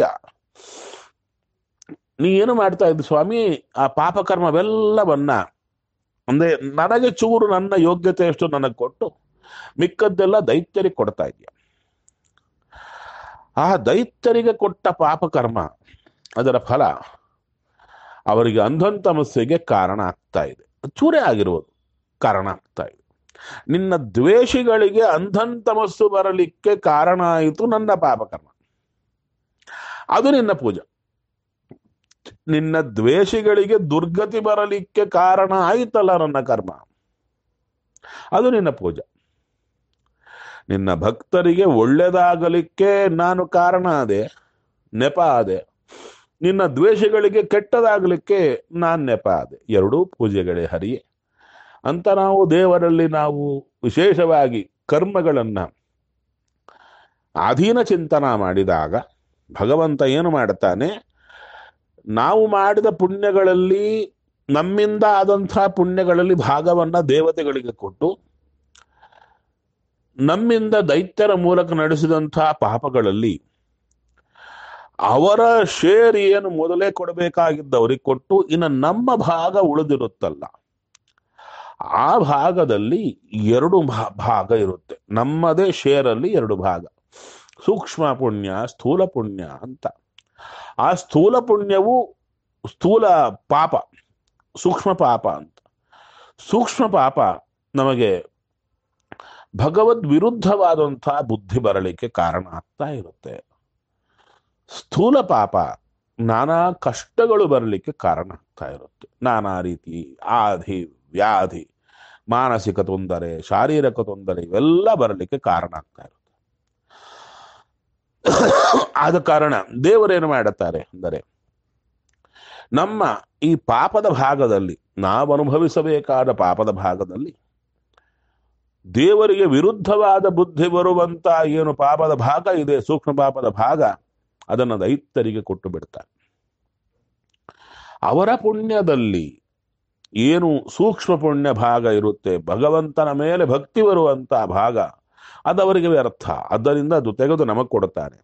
ನೀ ಏನು ಮಾಡ್ತಾ ಇದ್ದ ಸ್ವಾಮಿ ಆ ಪಾಪಕರ್ಮವೆಲ್ಲವನ್ನ ಅಂದ್ರೆ ನನಗೆ ಚೂರು ನನ್ನ ಯೋಗ್ಯತೆ ಎಷ್ಟು ನನಗೆ ಕೊಟ್ಟು ಮಿಕ್ಕದ್ದೆಲ್ಲ ದೈತ್ಯರಿಗೆ ಕೊಡ್ತಾ ಇದೆಯಾ ಆ ದೈತ್ಯರಿಗೆ ಕೊಟ್ಟ ಪಾಪಕರ್ಮ ಅದರ ಫಲ ಅವರಿಗೆ ಅಂಧಂತಮಸ್ಸಿಗೆ ಕಾರಣ ಆಗ್ತಾ ಇದೆ ಚೂರೇ ಆಗಿರುವುದು ಕಾರಣ ಆಗ್ತಾ ಇದೆ ನಿನ್ನ ದ್ವೇಷಿಗಳಿಗೆ ಅಂಧಂತಮಸ್ಸು ಬರಲಿಕ್ಕೆ ಕಾರಣ ಆಯಿತು ನನ್ನ ಪಾಪಕರ್ಮ ಅದು ನಿನ್ನ ಪೂಜೆ ನಿನ್ನ ದ್ವೇಷಿಗಳಿಗೆ ದುರ್ಗತಿ ಬರಲಿಕ್ಕೆ ಕಾರಣ ಆಯಿತಲ್ಲ ನನ್ನ ಕರ್ಮ ಅದು ನಿನ್ನ ಪೂಜೆ ನಿನ್ನ ಭಕ್ತರಿಗೆ ಒಳ್ಳೆದಾಗಲಿಕ್ಕೆ ನಾನು ಕಾರಣ ಆದೆ ನೆಪ ಆದೆ ನಿನ್ನ ದ್ವೇಷಗಳಿಗೆ ಕೆಟ್ಟದಾಗಲಿಕ್ಕೆ ನಾನು ನೆಪ ಆದೆ ಎರಡೂ ಪೂಜೆಗಳೇ ಹರಿಯೇ ಅಂತ ನಾವು ದೇವರಲ್ಲಿ ನಾವು ವಿಶೇಷವಾಗಿ ಕರ್ಮಗಳನ್ನ ಅಧೀನ ಚಿಂತನ ಮಾಡಿದಾಗ ಭಗವಂತ ಏನು ಮಾಡುತ್ತಾನೆ ನಾವು ಮಾಡಿದ ಪುಣ್ಯಗಳಲ್ಲಿ ನಮ್ಮಿಂದ ಆದಂತಹ ಪುಣ್ಯಗಳಲ್ಲಿ ಭಾಗವನ್ನ ದೇವತೆಗಳಿಗೆ ಕೊಟ್ಟು ನಮ್ಮಿಂದ ದೈತ್ಯರ ಮೂಲಕ ನಡೆಸಿದಂತಹ ಪಾಪಗಳಲ್ಲಿ ಅವರ ಶೇರ್ ಏನು ಮೊದಲೇ ಕೊಡಬೇಕಾಗಿದ್ದವರಿಗೆ ಕೊಟ್ಟು ಇನ್ನು ನಮ್ಮ ಭಾಗ ಉಳಿದಿರುತ್ತಲ್ಲ ಆ ಭಾಗದಲ್ಲಿ ಎರಡು ಭಾ- ಭಾಗ ಇರುತ್ತೆ ನಮ್ಮದೇ ಶೇರಲ್ಲಿ ಎರಡು ಭಾಗ ಸೂಕ್ಷ್ಮ ಪುಣ್ಯ ಸ್ಥೂಲ ಪುಣ್ಯ ಅಂತ ಆ ಸ್ಥೂಲ ಪುಣ್ಯವು ಸ್ಥೂಲ ಪಾಪ ಸೂಕ್ಷ್ಮ ಪಾಪ ಅಂತ ಸೂಕ್ಷ್ಮ ಪಾಪ ನಮಗೆ ಭಗವದ್ ವಿರುದ್ಧವಾದಂತಹ ಬುದ್ಧಿ ಬರಲಿಕ್ಕೆ ಕಾರಣ ಆಗ್ತಾ ಇರುತ್ತೆ ಸ್ಥೂಲ ಪಾಪ ನಾನಾ ಕಷ್ಟಗಳು ಬರಲಿಕ್ಕೆ ಕಾರಣ ಆಗ್ತಾ ಇರುತ್ತೆ ನಾನಾ ರೀತಿ ಆಧಿ ವ್ಯಾಧಿ ಮಾನಸಿಕ ತೊಂದರೆ ಶಾರೀರಿಕ ತೊಂದರೆ ಇವೆಲ್ಲ ಬರಲಿಕ್ಕೆ ಕಾರಣ ಆಗ್ತಾ ಇರುತ್ತೆ ಆದ ಕಾರಣ ದೇವರೇನು ಮಾಡುತ್ತಾರೆ ಅಂದರೆ ನಮ್ಮ ಈ ಪಾಪದ ಭಾಗದಲ್ಲಿ ನಾವು ಅನುಭವಿಸಬೇಕಾದ ಪಾಪದ ಭಾಗದಲ್ಲಿ ದೇವರಿಗೆ ವಿರುದ್ಧವಾದ ಬುದ್ಧಿ ಬರುವಂತ ಏನು ಪಾಪದ ಭಾಗ ಇದೆ ಸೂಕ್ಷ್ಮ ಪಾಪದ ಭಾಗ ಅದನ್ನು ದೈತ್ಯರಿಗೆ ಕೊಟ್ಟು ಬಿಡ್ತಾರೆ ಅವರ ಪುಣ್ಯದಲ್ಲಿ ಏನು ಸೂಕ್ಷ್ಮ ಪುಣ್ಯ ಭಾಗ ಇರುತ್ತೆ ಭಗವಂತನ ಮೇಲೆ ಭಕ್ತಿ ಬರುವಂತ ಭಾಗ ಅದವರಿಗೆ ವ್ಯರ್ಥ ಆದ್ದರಿಂದ ಅದು ತೆಗೆದು ನಮಗೆ ಕೊಡುತ್ತಾನೆ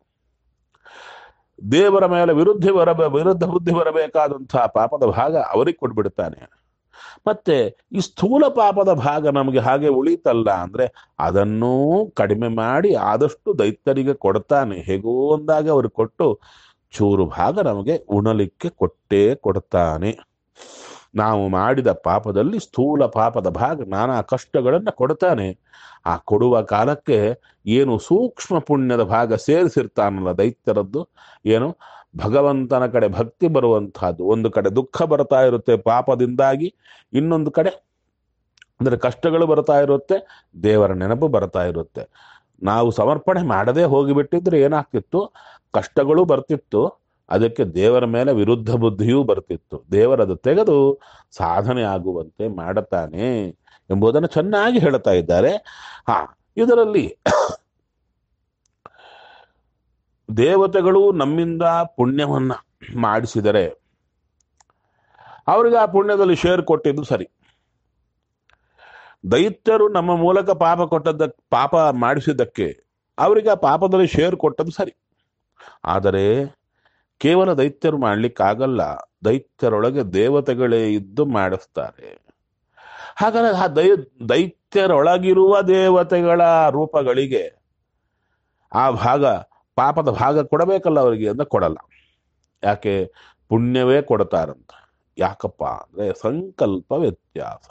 ದೇವರ ಮೇಲೆ ವಿರುದ್ಧ ಬರಬ ವಿರುದ್ಧ ಬುದ್ಧಿ ಬರಬೇಕಾದಂತಹ ಪಾಪದ ಭಾಗ ಅವರಿಗೆ ಕೊಟ್ಬಿಡ್ತಾನೆ ಮತ್ತೆ ಈ ಸ್ಥೂಲ ಪಾಪದ ಭಾಗ ನಮಗೆ ಹಾಗೆ ಉಳಿತಲ್ಲ ಅಂದ್ರೆ ಅದನ್ನೂ ಕಡಿಮೆ ಮಾಡಿ ಆದಷ್ಟು ದೈತ್ಯರಿಗೆ ಕೊಡ್ತಾನೆ ಹೇಗೋ ಒಂದಾಗ ಅವ್ರಿಗೆ ಕೊಟ್ಟು ಚೂರು ಭಾಗ ನಮಗೆ ಉಣಲಿಕ್ಕೆ ಕೊಟ್ಟೇ ಕೊಡ್ತಾನೆ ನಾವು ಮಾಡಿದ ಪಾಪದಲ್ಲಿ ಸ್ಥೂಲ ಪಾಪದ ಭಾಗ ನಾನಾ ಕಷ್ಟಗಳನ್ನು ಕೊಡ್ತಾನೆ ಆ ಕೊಡುವ ಕಾಲಕ್ಕೆ ಏನು ಸೂಕ್ಷ್ಮ ಪುಣ್ಯದ ಭಾಗ ಸೇರಿಸಿರ್ತಾನಲ್ಲ ದೈತ್ಯರದ್ದು ಏನು ಭಗವಂತನ ಕಡೆ ಭಕ್ತಿ ಬರುವಂತಹದ್ದು ಒಂದು ಕಡೆ ದುಃಖ ಬರ್ತಾ ಇರುತ್ತೆ ಪಾಪದಿಂದಾಗಿ ಇನ್ನೊಂದು ಕಡೆ ಅಂದ್ರೆ ಕಷ್ಟಗಳು ಬರ್ತಾ ಇರುತ್ತೆ ದೇವರ ನೆನಪು ಬರ್ತಾ ಇರುತ್ತೆ ನಾವು ಸಮರ್ಪಣೆ ಮಾಡದೇ ಹೋಗಿಬಿಟ್ಟಿದ್ರೆ ಏನಾಗ್ತಿತ್ತು ಕಷ್ಟಗಳು ಬರ್ತಿತ್ತು ಅದಕ್ಕೆ ದೇವರ ಮೇಲೆ ವಿರುದ್ಧ ಬುದ್ಧಿಯೂ ಬರ್ತಿತ್ತು ದೇವರದು ತೆಗೆದು ಸಾಧನೆ ಆಗುವಂತೆ ಮಾಡುತ್ತಾನೆ ಎಂಬುದನ್ನು ಚೆನ್ನಾಗಿ ಹೇಳ್ತಾ ಇದ್ದಾರೆ ಹಾ ಇದರಲ್ಲಿ ದೇವತೆಗಳು ನಮ್ಮಿಂದ ಪುಣ್ಯವನ್ನ ಮಾಡಿಸಿದರೆ ಅವ್ರಿಗೆ ಆ ಪುಣ್ಯದಲ್ಲಿ ಶೇರ್ ಕೊಟ್ಟಿದ್ದು ಸರಿ ದೈತ್ಯರು ನಮ್ಮ ಮೂಲಕ ಪಾಪ ಕೊಟ್ಟದ್ದ ಪಾಪ ಮಾಡಿಸಿದ್ದಕ್ಕೆ ಅವರಿಗೆ ಆ ಪಾಪದಲ್ಲಿ ಶೇರ್ ಕೊಟ್ಟದ್ದು ಸರಿ ಆದರೆ ಕೇವಲ ದೈತ್ಯರು ಮಾಡ್ಲಿಕ್ಕಾಗಲ್ಲ ದೈತ್ಯರೊಳಗೆ ದೇವತೆಗಳೇ ಇದ್ದು ಮಾಡಿಸ್ತಾರೆ ಹಾಗಾದ್ರೆ ಆ ದೈ ದೈತ್ಯರೊಳಗಿರುವ ದೇವತೆಗಳ ರೂಪಗಳಿಗೆ ಆ ಭಾಗ ಪಾಪದ ಭಾಗ ಕೊಡಬೇಕಲ್ಲ ಅವರಿಗೆ ಅಂತ ಕೊಡಲ್ಲ ಯಾಕೆ ಪುಣ್ಯವೇ ಕೊಡ್ತಾರಂತ ಯಾಕಪ್ಪ ಅಂದ್ರೆ ಸಂಕಲ್ಪ ವ್ಯತ್ಯಾಸ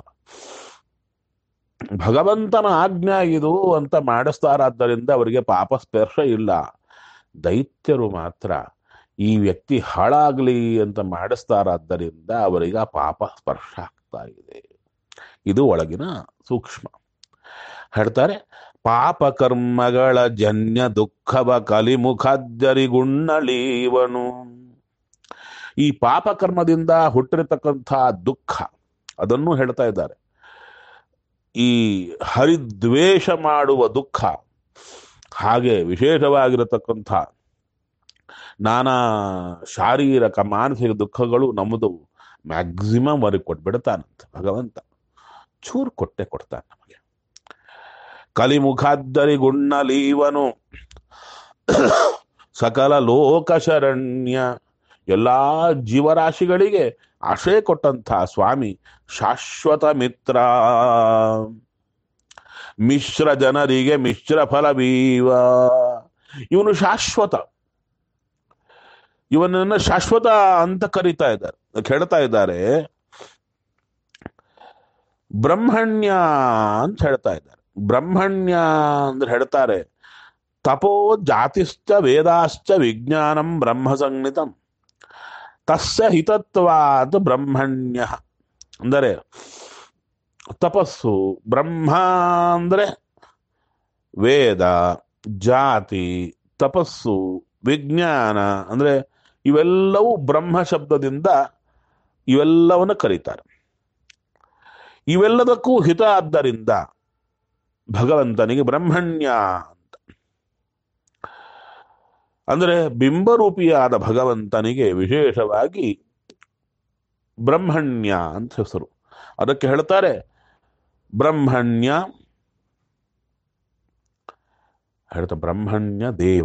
ಭಗವಂತನ ಆಜ್ಞಾ ಇದು ಅಂತ ಮಾಡಿಸ್ತಾರಾದ್ದರಿಂದ ಅವರಿಗೆ ಪಾಪ ಸ್ಪರ್ಶ ಇಲ್ಲ ದೈತ್ಯರು ಮಾತ್ರ ಈ ವ್ಯಕ್ತಿ ಹಾಳಾಗ್ಲಿ ಅಂತ ಮಾಡಿಸ್ತಾರಾದ್ದರಿಂದ ಅವರಿಗೆ ಆ ಪಾಪ ಸ್ಪರ್ಶ ಆಗ್ತಾ ಇದೆ ಇದು ಒಳಗಿನ ಸೂಕ್ಷ್ಮ ಹೇಳ್ತಾರೆ ಪಾಪ ಕರ್ಮಗಳ ಜನ್ಯ ದುಃಖವ ಕಲಿಮುಖಾದ್ಯರಿಗುಣ್ಣಳೀವನು ಈ ಪಾಪ ಕರ್ಮದಿಂದ ಹುಟ್ಟಿರತಕ್ಕಂಥ ದುಃಖ ಅದನ್ನು ಹೇಳ್ತಾ ಇದ್ದಾರೆ ಈ ಹರಿದ್ವೇಷ ಮಾಡುವ ದುಃಖ ಹಾಗೆ ವಿಶೇಷವಾಗಿರತಕ್ಕಂಥ ನಾನಾ ಶಾರೀರಿಕ ಮಾನಸಿಕ ದುಃಖಗಳು ನಮ್ಮದು ಮ್ಯಾಕ್ಸಿಮಮ್ ವರೆಗೆ ಕೊಟ್ಬಿಡ್ತಾನಂತೆ ಭಗವಂತ ಚೂರು ಕೊಟ್ಟೆ ಕೊಡ್ತಾನೆ ನಮಗೆ ಕಲಿಮುಖಾದ್ದರಿಗುಣ್ಣಲೀವನು ಸಕಲ ಲೋಕ ಶರಣ್ಯ ಎಲ್ಲಾ ಜೀವರಾಶಿಗಳಿಗೆ ಆಶ್ರಯ ಕೊಟ್ಟಂಥ ಸ್ವಾಮಿ ಶಾಶ್ವತ ಮಿತ್ರ ಮಿಶ್ರ ಜನರಿಗೆ ಮಿಶ್ರ ಫಲವೀವ ಇವನು ಶಾಶ್ವತ ಇವನನ್ನ ಶಾಶ್ವತ ಅಂತ ಕರೀತಾ ಇದ್ದಾರೆ ಹೇಳ್ತಾ ಇದ್ದಾರೆ ಬ್ರಹ್ಮಣ್ಯ ಅಂತ ಹೇಳ್ತಾ ಇದ್ದಾರೆ ಬ್ರಹ್ಮಣ್ಯ ಅಂದ್ರೆ ಹೇಳ್ತಾರೆ ತಪೋ ಜಾತಿಶ್ಚ ವೇದಾಶ್ಚ ವಿಜ್ಞಾನಂ ಬ್ರಹ್ಮ ಸಂಹಿತಂ ತಸ್ಯ ಹಿತತ್ವಾದ ಬ್ರಹ್ಮಣ್ಯ ಅಂದರೆ ತಪಸ್ಸು ಬ್ರಹ್ಮ ಅಂದ್ರೆ ವೇದ ಜಾತಿ ತಪಸ್ಸು ವಿಜ್ಞಾನ ಅಂದ್ರೆ ಇವೆಲ್ಲವೂ ಬ್ರಹ್ಮ ಶಬ್ದದಿಂದ ಇವೆಲ್ಲವನ್ನು ಕರೀತಾರೆ ಇವೆಲ್ಲದಕ್ಕೂ ಹಿತ ಆದ್ದರಿಂದ ಭಗವಂತನಿಗೆ ಬ್ರಹ್ಮಣ್ಯ ಅಂತ ಅಂದ್ರೆ ಬಿಂಬರೂಪಿಯಾದ ಭಗವಂತನಿಗೆ ವಿಶೇಷವಾಗಿ ಬ್ರಹ್ಮಣ್ಯ ಅಂತ ಹೆಸರು ಅದಕ್ಕೆ ಹೇಳ್ತಾರೆ ಬ್ರಹ್ಮಣ್ಯ ಹೇಳ್ತಾ ಬ್ರಹ್ಮಣ್ಯ ದೇವ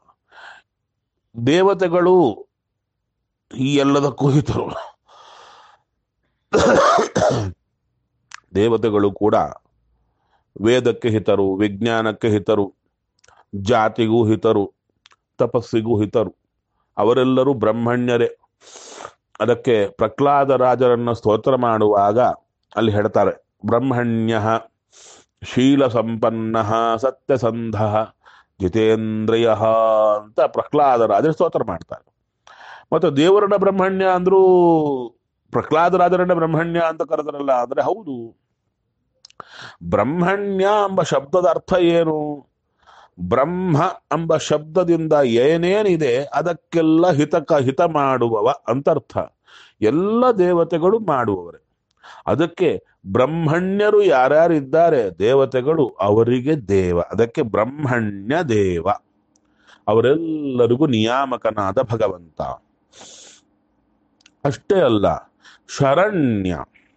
ದೇವತೆಗಳು ಈ ಎಲ್ಲದಕ್ಕೂ ಹಿತರು ದೇವತೆಗಳು ಕೂಡ ವೇದಕ್ಕೆ ಹಿತರು ವಿಜ್ಞಾನಕ್ಕೆ ಹಿತರು ಜಾತಿಗೂ ಹಿತರು ತಪಸ್ಸಿಗೂ ಹಿತರು ಅವರೆಲ್ಲರೂ ಬ್ರಹ್ಮಣ್ಯರೇ ಅದಕ್ಕೆ ಪ್ರಹ್ಲಾದ ರಾಜರನ್ನು ಸ್ತೋತ್ರ ಮಾಡುವಾಗ ಅಲ್ಲಿ ಹೇಳ್ತಾರೆ ಬ್ರಹ್ಮಣ್ಯ ಶೀಲ ಸಂಪನ್ನ ಸತ್ಯಸಂಧ ಜಿತೇಂದ್ರಿಯ ಅಂತ ಪ್ರಹ್ಲಾದ ರಾಜರ ಸ್ತೋತ್ರ ಮಾಡ್ತಾರೆ ಮತ್ತು ದೇವರನ್ನ ಬ್ರಹ್ಮಣ್ಯ ಅಂದ್ರೂ ಪ್ರಹ್ಲಾದ ರಾಜರನ್ನ ಬ್ರಹ್ಮಣ್ಯ ಅಂತ ಕರೆದ್ರಲ್ಲ ಅಂದ್ರೆ ಹೌದು ಬ್ರಹ್ಮಣ್ಯ ಎಂಬ ಶಬ್ದದ ಅರ್ಥ ಏನು ಬ್ರಹ್ಮ ಎಂಬ ಶಬ್ದದಿಂದ ಏನೇನಿದೆ ಅದಕ್ಕೆಲ್ಲ ಹಿತಕ ಹಿತ ಮಾಡುವವ ಅಂತ ಅರ್ಥ ಎಲ್ಲ ದೇವತೆಗಳು ಮಾಡುವವರೇ ಅದಕ್ಕೆ ಬ್ರಹ್ಮಣ್ಯರು ಯಾರ್ಯಾರಿದ್ದಾರೆ ದೇವತೆಗಳು ಅವರಿಗೆ ದೇವ ಅದಕ್ಕೆ ಬ್ರಹ್ಮಣ್ಯ ದೇವ ಅವರೆಲ್ಲರಿಗೂ ನಿಯಾಮಕನಾದ ಭಗವಂತ ಅಷ್ಟೇ ಅಲ್ಲ ಶರಣ್ಯ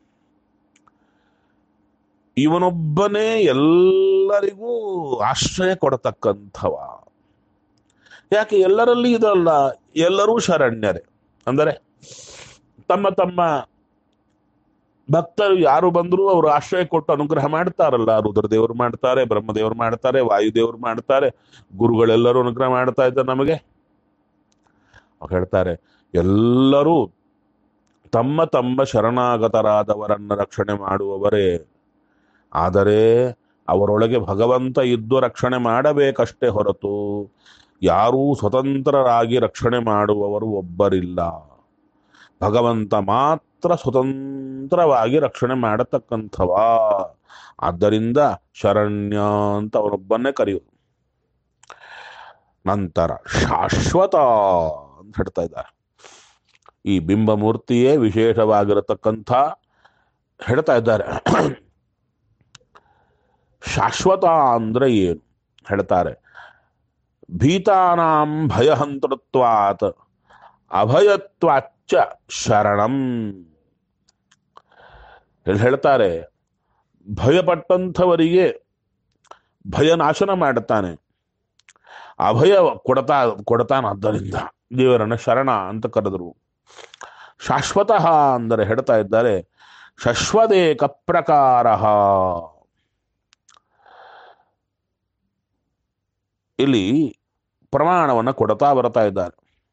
ಇವನೊಬ್ಬನೇ ಎಲ್ಲರಿಗೂ ಆಶ್ರಯ ಕೊಡತಕ್ಕಂಥವ ಯಾಕೆ ಎಲ್ಲರಲ್ಲಿ ಇದಲ್ಲ ಎಲ್ಲರೂ ಶರಣ್ಯರೇ ಅಂದರೆ ತಮ್ಮ ತಮ್ಮ ಭಕ್ತರು ಯಾರು ಬಂದರೂ ಅವರು ಆಶ್ರಯ ಕೊಟ್ಟು ಅನುಗ್ರಹ ಮಾಡ್ತಾರಲ್ಲ ರುದ್ರದೇವರು ಮಾಡ್ತಾರೆ ಬ್ರಹ್ಮದೇವರು ಮಾಡ್ತಾರೆ ವಾಯುದೇವರು ಮಾಡ್ತಾರೆ ಗುರುಗಳೆಲ್ಲರೂ ಅನುಗ್ರಹ ಮಾಡ್ತಾ ಇದ್ದಾರೆ ನಮಗೆ ಅವ್ರು ಹೇಳ್ತಾರೆ ಎಲ್ಲರೂ ತಮ್ಮ ತಮ್ಮ ಶರಣಾಗತರಾದವರನ್ನ ರಕ್ಷಣೆ ಮಾಡುವವರೇ ಆದರೆ ಅವರೊಳಗೆ ಭಗವಂತ ಇದ್ದು ರಕ್ಷಣೆ ಮಾಡಬೇಕಷ್ಟೇ ಹೊರತು ಯಾರೂ ಸ್ವತಂತ್ರರಾಗಿ ರಕ್ಷಣೆ ಮಾಡುವವರು ಒಬ್ಬರಿಲ್ಲ ಭಗವಂತ ಮಾತ್ರ ಸ್ವತಂತ್ರವಾಗಿ ರಕ್ಷಣೆ ಮಾಡತಕ್ಕಂಥವ ಆದ್ದರಿಂದ ಶರಣ್ಯ ಅಂತ ಅವನೊಬ್ಬನ್ನೇ ಕರೆಯುವುದು ನಂತರ ಶಾಶ್ವತ ಅಂತ ಹೇಳ್ತಾ ಇದ್ದಾರೆ ಈ ಬಿಂಬಮೂರ್ತಿಯೇ ವಿಶೇಷವಾಗಿರತಕ್ಕಂಥ ಹೇಳ್ತಾ ಇದ್ದಾರೆ ಶಾಶ್ವತ ಅಂದ್ರೆ ಏನು ಹೇಳ್ತಾರೆ ಭೀತಾನಾಂ ಭಯಹಂತೃತ್ವಾತ್ ಅಭಯತ್ವಾಚ್ಚ ಶರಣಂ ಇಲ್ಲಿ ಹೇಳ್ತಾರೆ ಭಯಪಟ್ಟಂಥವರಿಗೆ ಭಯನಾಶನ ಮಾಡುತ್ತಾನೆ ಅಭಯ ಕೊಡ್ತಾ ಕೊಡ್ತಾನಾದ್ದರಿಂದ ದೇವರನ್ನ ಶರಣ ಅಂತ ಕರೆದರು ಶಾಶ್ವತ ಅಂದರೆ ಹೇಳ್ತಾ ಇದ್ದಾರೆ ಶಶ್ವದೇಕ ಪ್ರಕಾರ ಇಲ್ಲಿ ಪ್ರಮಾಣವನ್ನು ಕೊಡ್ತಾ ಬರ್ತಾ ಇದ್ದಾರೆ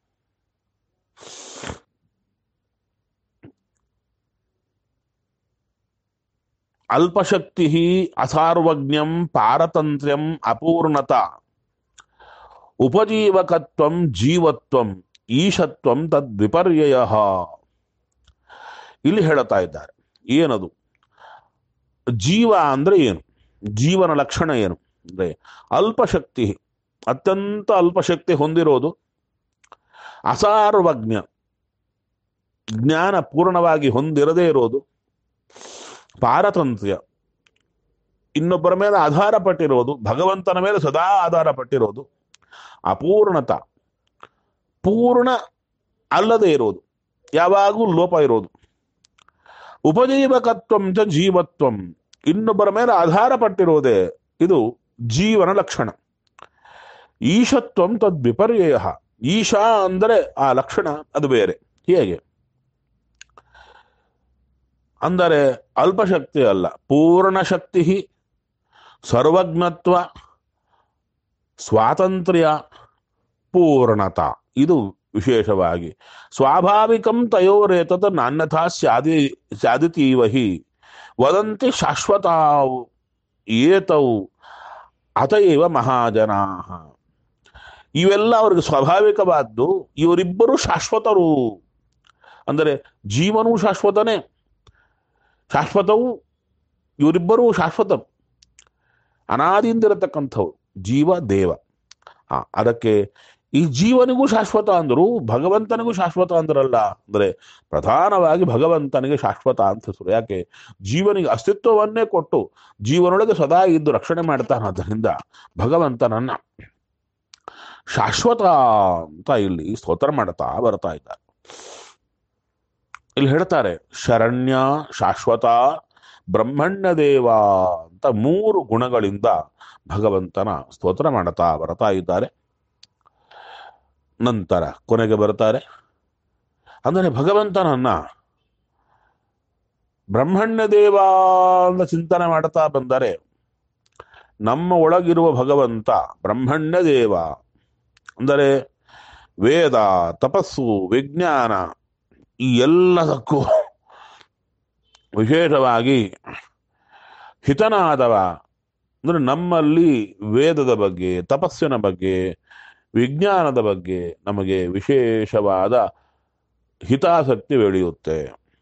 ಅಲ್ಪಶಕ್ತಿ ಅಸಾರ್ವಜ್ಞಂ ಪಾರತಂತ್ರ್ಯಂ ಅಪೂರ್ಣತ ಉಪಜೀವಕತ್ವಂ ಜೀವತ್ವಂ ಈಶತ್ವಂ ತದ್ವಿಪರ್ಯಯ ಇಲ್ಲಿ ಹೇಳುತ್ತಾ ಇದ್ದಾರೆ ಏನದು ಜೀವ ಅಂದ್ರೆ ಏನು ಜೀವನ ಲಕ್ಷಣ ಏನು ಅಂದ್ರೆ ಅಲ್ಪಶಕ್ತಿ ಅತ್ಯಂತ ಅಲ್ಪಶಕ್ತಿ ಹೊಂದಿರೋದು ಅಸಾರ್ವಜ್ಞ ಜ್ಞಾನ ಪೂರ್ಣವಾಗಿ ಹೊಂದಿರದೇ ಇರೋದು ಪಾರತಂತ್ರ್ಯ ಇನ್ನೊಬ್ಬರ ಮೇಲೆ ಆಧಾರ ಪಟ್ಟಿರೋದು ಭಗವಂತನ ಮೇಲೆ ಸದಾ ಆಧಾರ ಪಟ್ಟಿರೋದು ಅಪೂರ್ಣತ ಪೂರ್ಣ ಅಲ್ಲದೆ ಇರೋದು ಯಾವಾಗೂ ಲೋಪ ಇರೋದು ಉಪಜೀವಕತ್ವಂ ಚ ಜೀವತ್ವಂ ಇನ್ನೊಬ್ಬರ ಮೇಲೆ ಆಧಾರ ಪಟ್ಟಿರೋದೇ ಇದು ಜೀವನ ಲಕ್ಷಣ ಈಶತ್ವಂ ತದ್ ವಿಪರ್ಯಯ ಈಶಾ ಅಂದರೆ ಆ ಲಕ್ಷಣ ಅದು ಬೇರೆ ಹೇಗೆ ಅಂದರೆ ಅಲ್ಪಶಕ್ತಿ ಅಲ್ಲ ಪೂರ್ಣ ಶಕ್ತಿ ಸರ್ವಜ್ಞತ್ವ ಸ್ವಾತಂತ್ರ್ಯ ಪೂರ್ಣತ ಇದು ವಿಶೇಷವಾಗಿ ಸ್ವಾಭಾವಿಕಂ ತಯೋರೇತತ್ ನಾನ್ಯಥಾ ಸ್ಯಾದಿ ಸ್ಯಾದಿತೀವ ಹಿ ವದಂತಿ ಶಾಶ್ವತಾವು ಏತವು ಅತಯೇವ ಮಹಾಜನಾ ಇವೆಲ್ಲ ಅವ್ರಿಗೆ ಸ್ವಾಭಾವಿಕವಾದ್ದು ಇವರಿಬ್ಬರು ಶಾಶ್ವತರು ಅಂದರೆ ಜೀವನೂ ಶಾಶ್ವತನೇ ಶಾಶ್ವತವು ಇವರಿಬ್ಬರೂ ಶಾಶ್ವತ ಅನಾದಿಯಿಂದಿರತಕ್ಕಂಥವ್ರು ಜೀವ ದೇವ ಆ ಅದಕ್ಕೆ ಈ ಜೀವನಿಗೂ ಶಾಶ್ವತ ಅಂದರು ಭಗವಂತನಿಗೂ ಶಾಶ್ವತ ಅಂದ್ರಲ್ಲ ಅಂದ್ರೆ ಪ್ರಧಾನವಾಗಿ ಭಗವಂತನಿಗೆ ಶಾಶ್ವತ ಅಂತ ಹೆಸರು ಯಾಕೆ ಜೀವನಿಗೆ ಅಸ್ತಿತ್ವವನ್ನೇ ಕೊಟ್ಟು ಜೀವನೊಳಗೆ ಸದಾ ಇದ್ದು ರಕ್ಷಣೆ ಮಾಡ್ತಾನಾದ್ದರಿಂದ ಭಗವಂತನನ್ನ ಶಾಶ್ವತ ಅಂತ ಇಲ್ಲಿ ಸ್ತೋತ್ರ ಮಾಡ್ತಾ ಬರ್ತಾ ಇದ್ದಾರೆ ಇಲ್ಲಿ ಹೇಳ್ತಾರೆ ಶರಣ್ಯ ಶಾಶ್ವತ ಬ್ರಹ್ಮಣ್ಯ ದೇವ ಅಂತ ಮೂರು ಗುಣಗಳಿಂದ ಭಗವಂತನ ಸ್ತೋತ್ರ ಮಾಡ್ತಾ ಬರ್ತಾ ಇದ್ದಾರೆ ನಂತರ ಕೊನೆಗೆ ಬರ್ತಾರೆ ಅಂದರೆ ಭಗವಂತನನ್ನ ಬ್ರಹ್ಮಣ್ಯ ದೇವ ಅಂತ ಚಿಂತನೆ ಮಾಡ್ತಾ ಬಂದರೆ ನಮ್ಮ ಒಳಗಿರುವ ಭಗವಂತ ಬ್ರಹ್ಮಣ್ಯ ದೇವ ಅಂದರೆ ವೇದ ತಪಸ್ಸು ವಿಜ್ಞಾನ ಈ ಎಲ್ಲದಕ್ಕೂ ವಿಶೇಷವಾಗಿ ಹಿತನಾದವ ಅಂದ್ರೆ ನಮ್ಮಲ್ಲಿ ವೇದದ ಬಗ್ಗೆ ತಪಸ್ಸಿನ ಬಗ್ಗೆ ವಿಜ್ಞಾನದ ಬಗ್ಗೆ ನಮಗೆ ವಿಶೇಷವಾದ ಹಿತಾಸಕ್ತಿ ಬೆಳೆಯುತ್ತೆ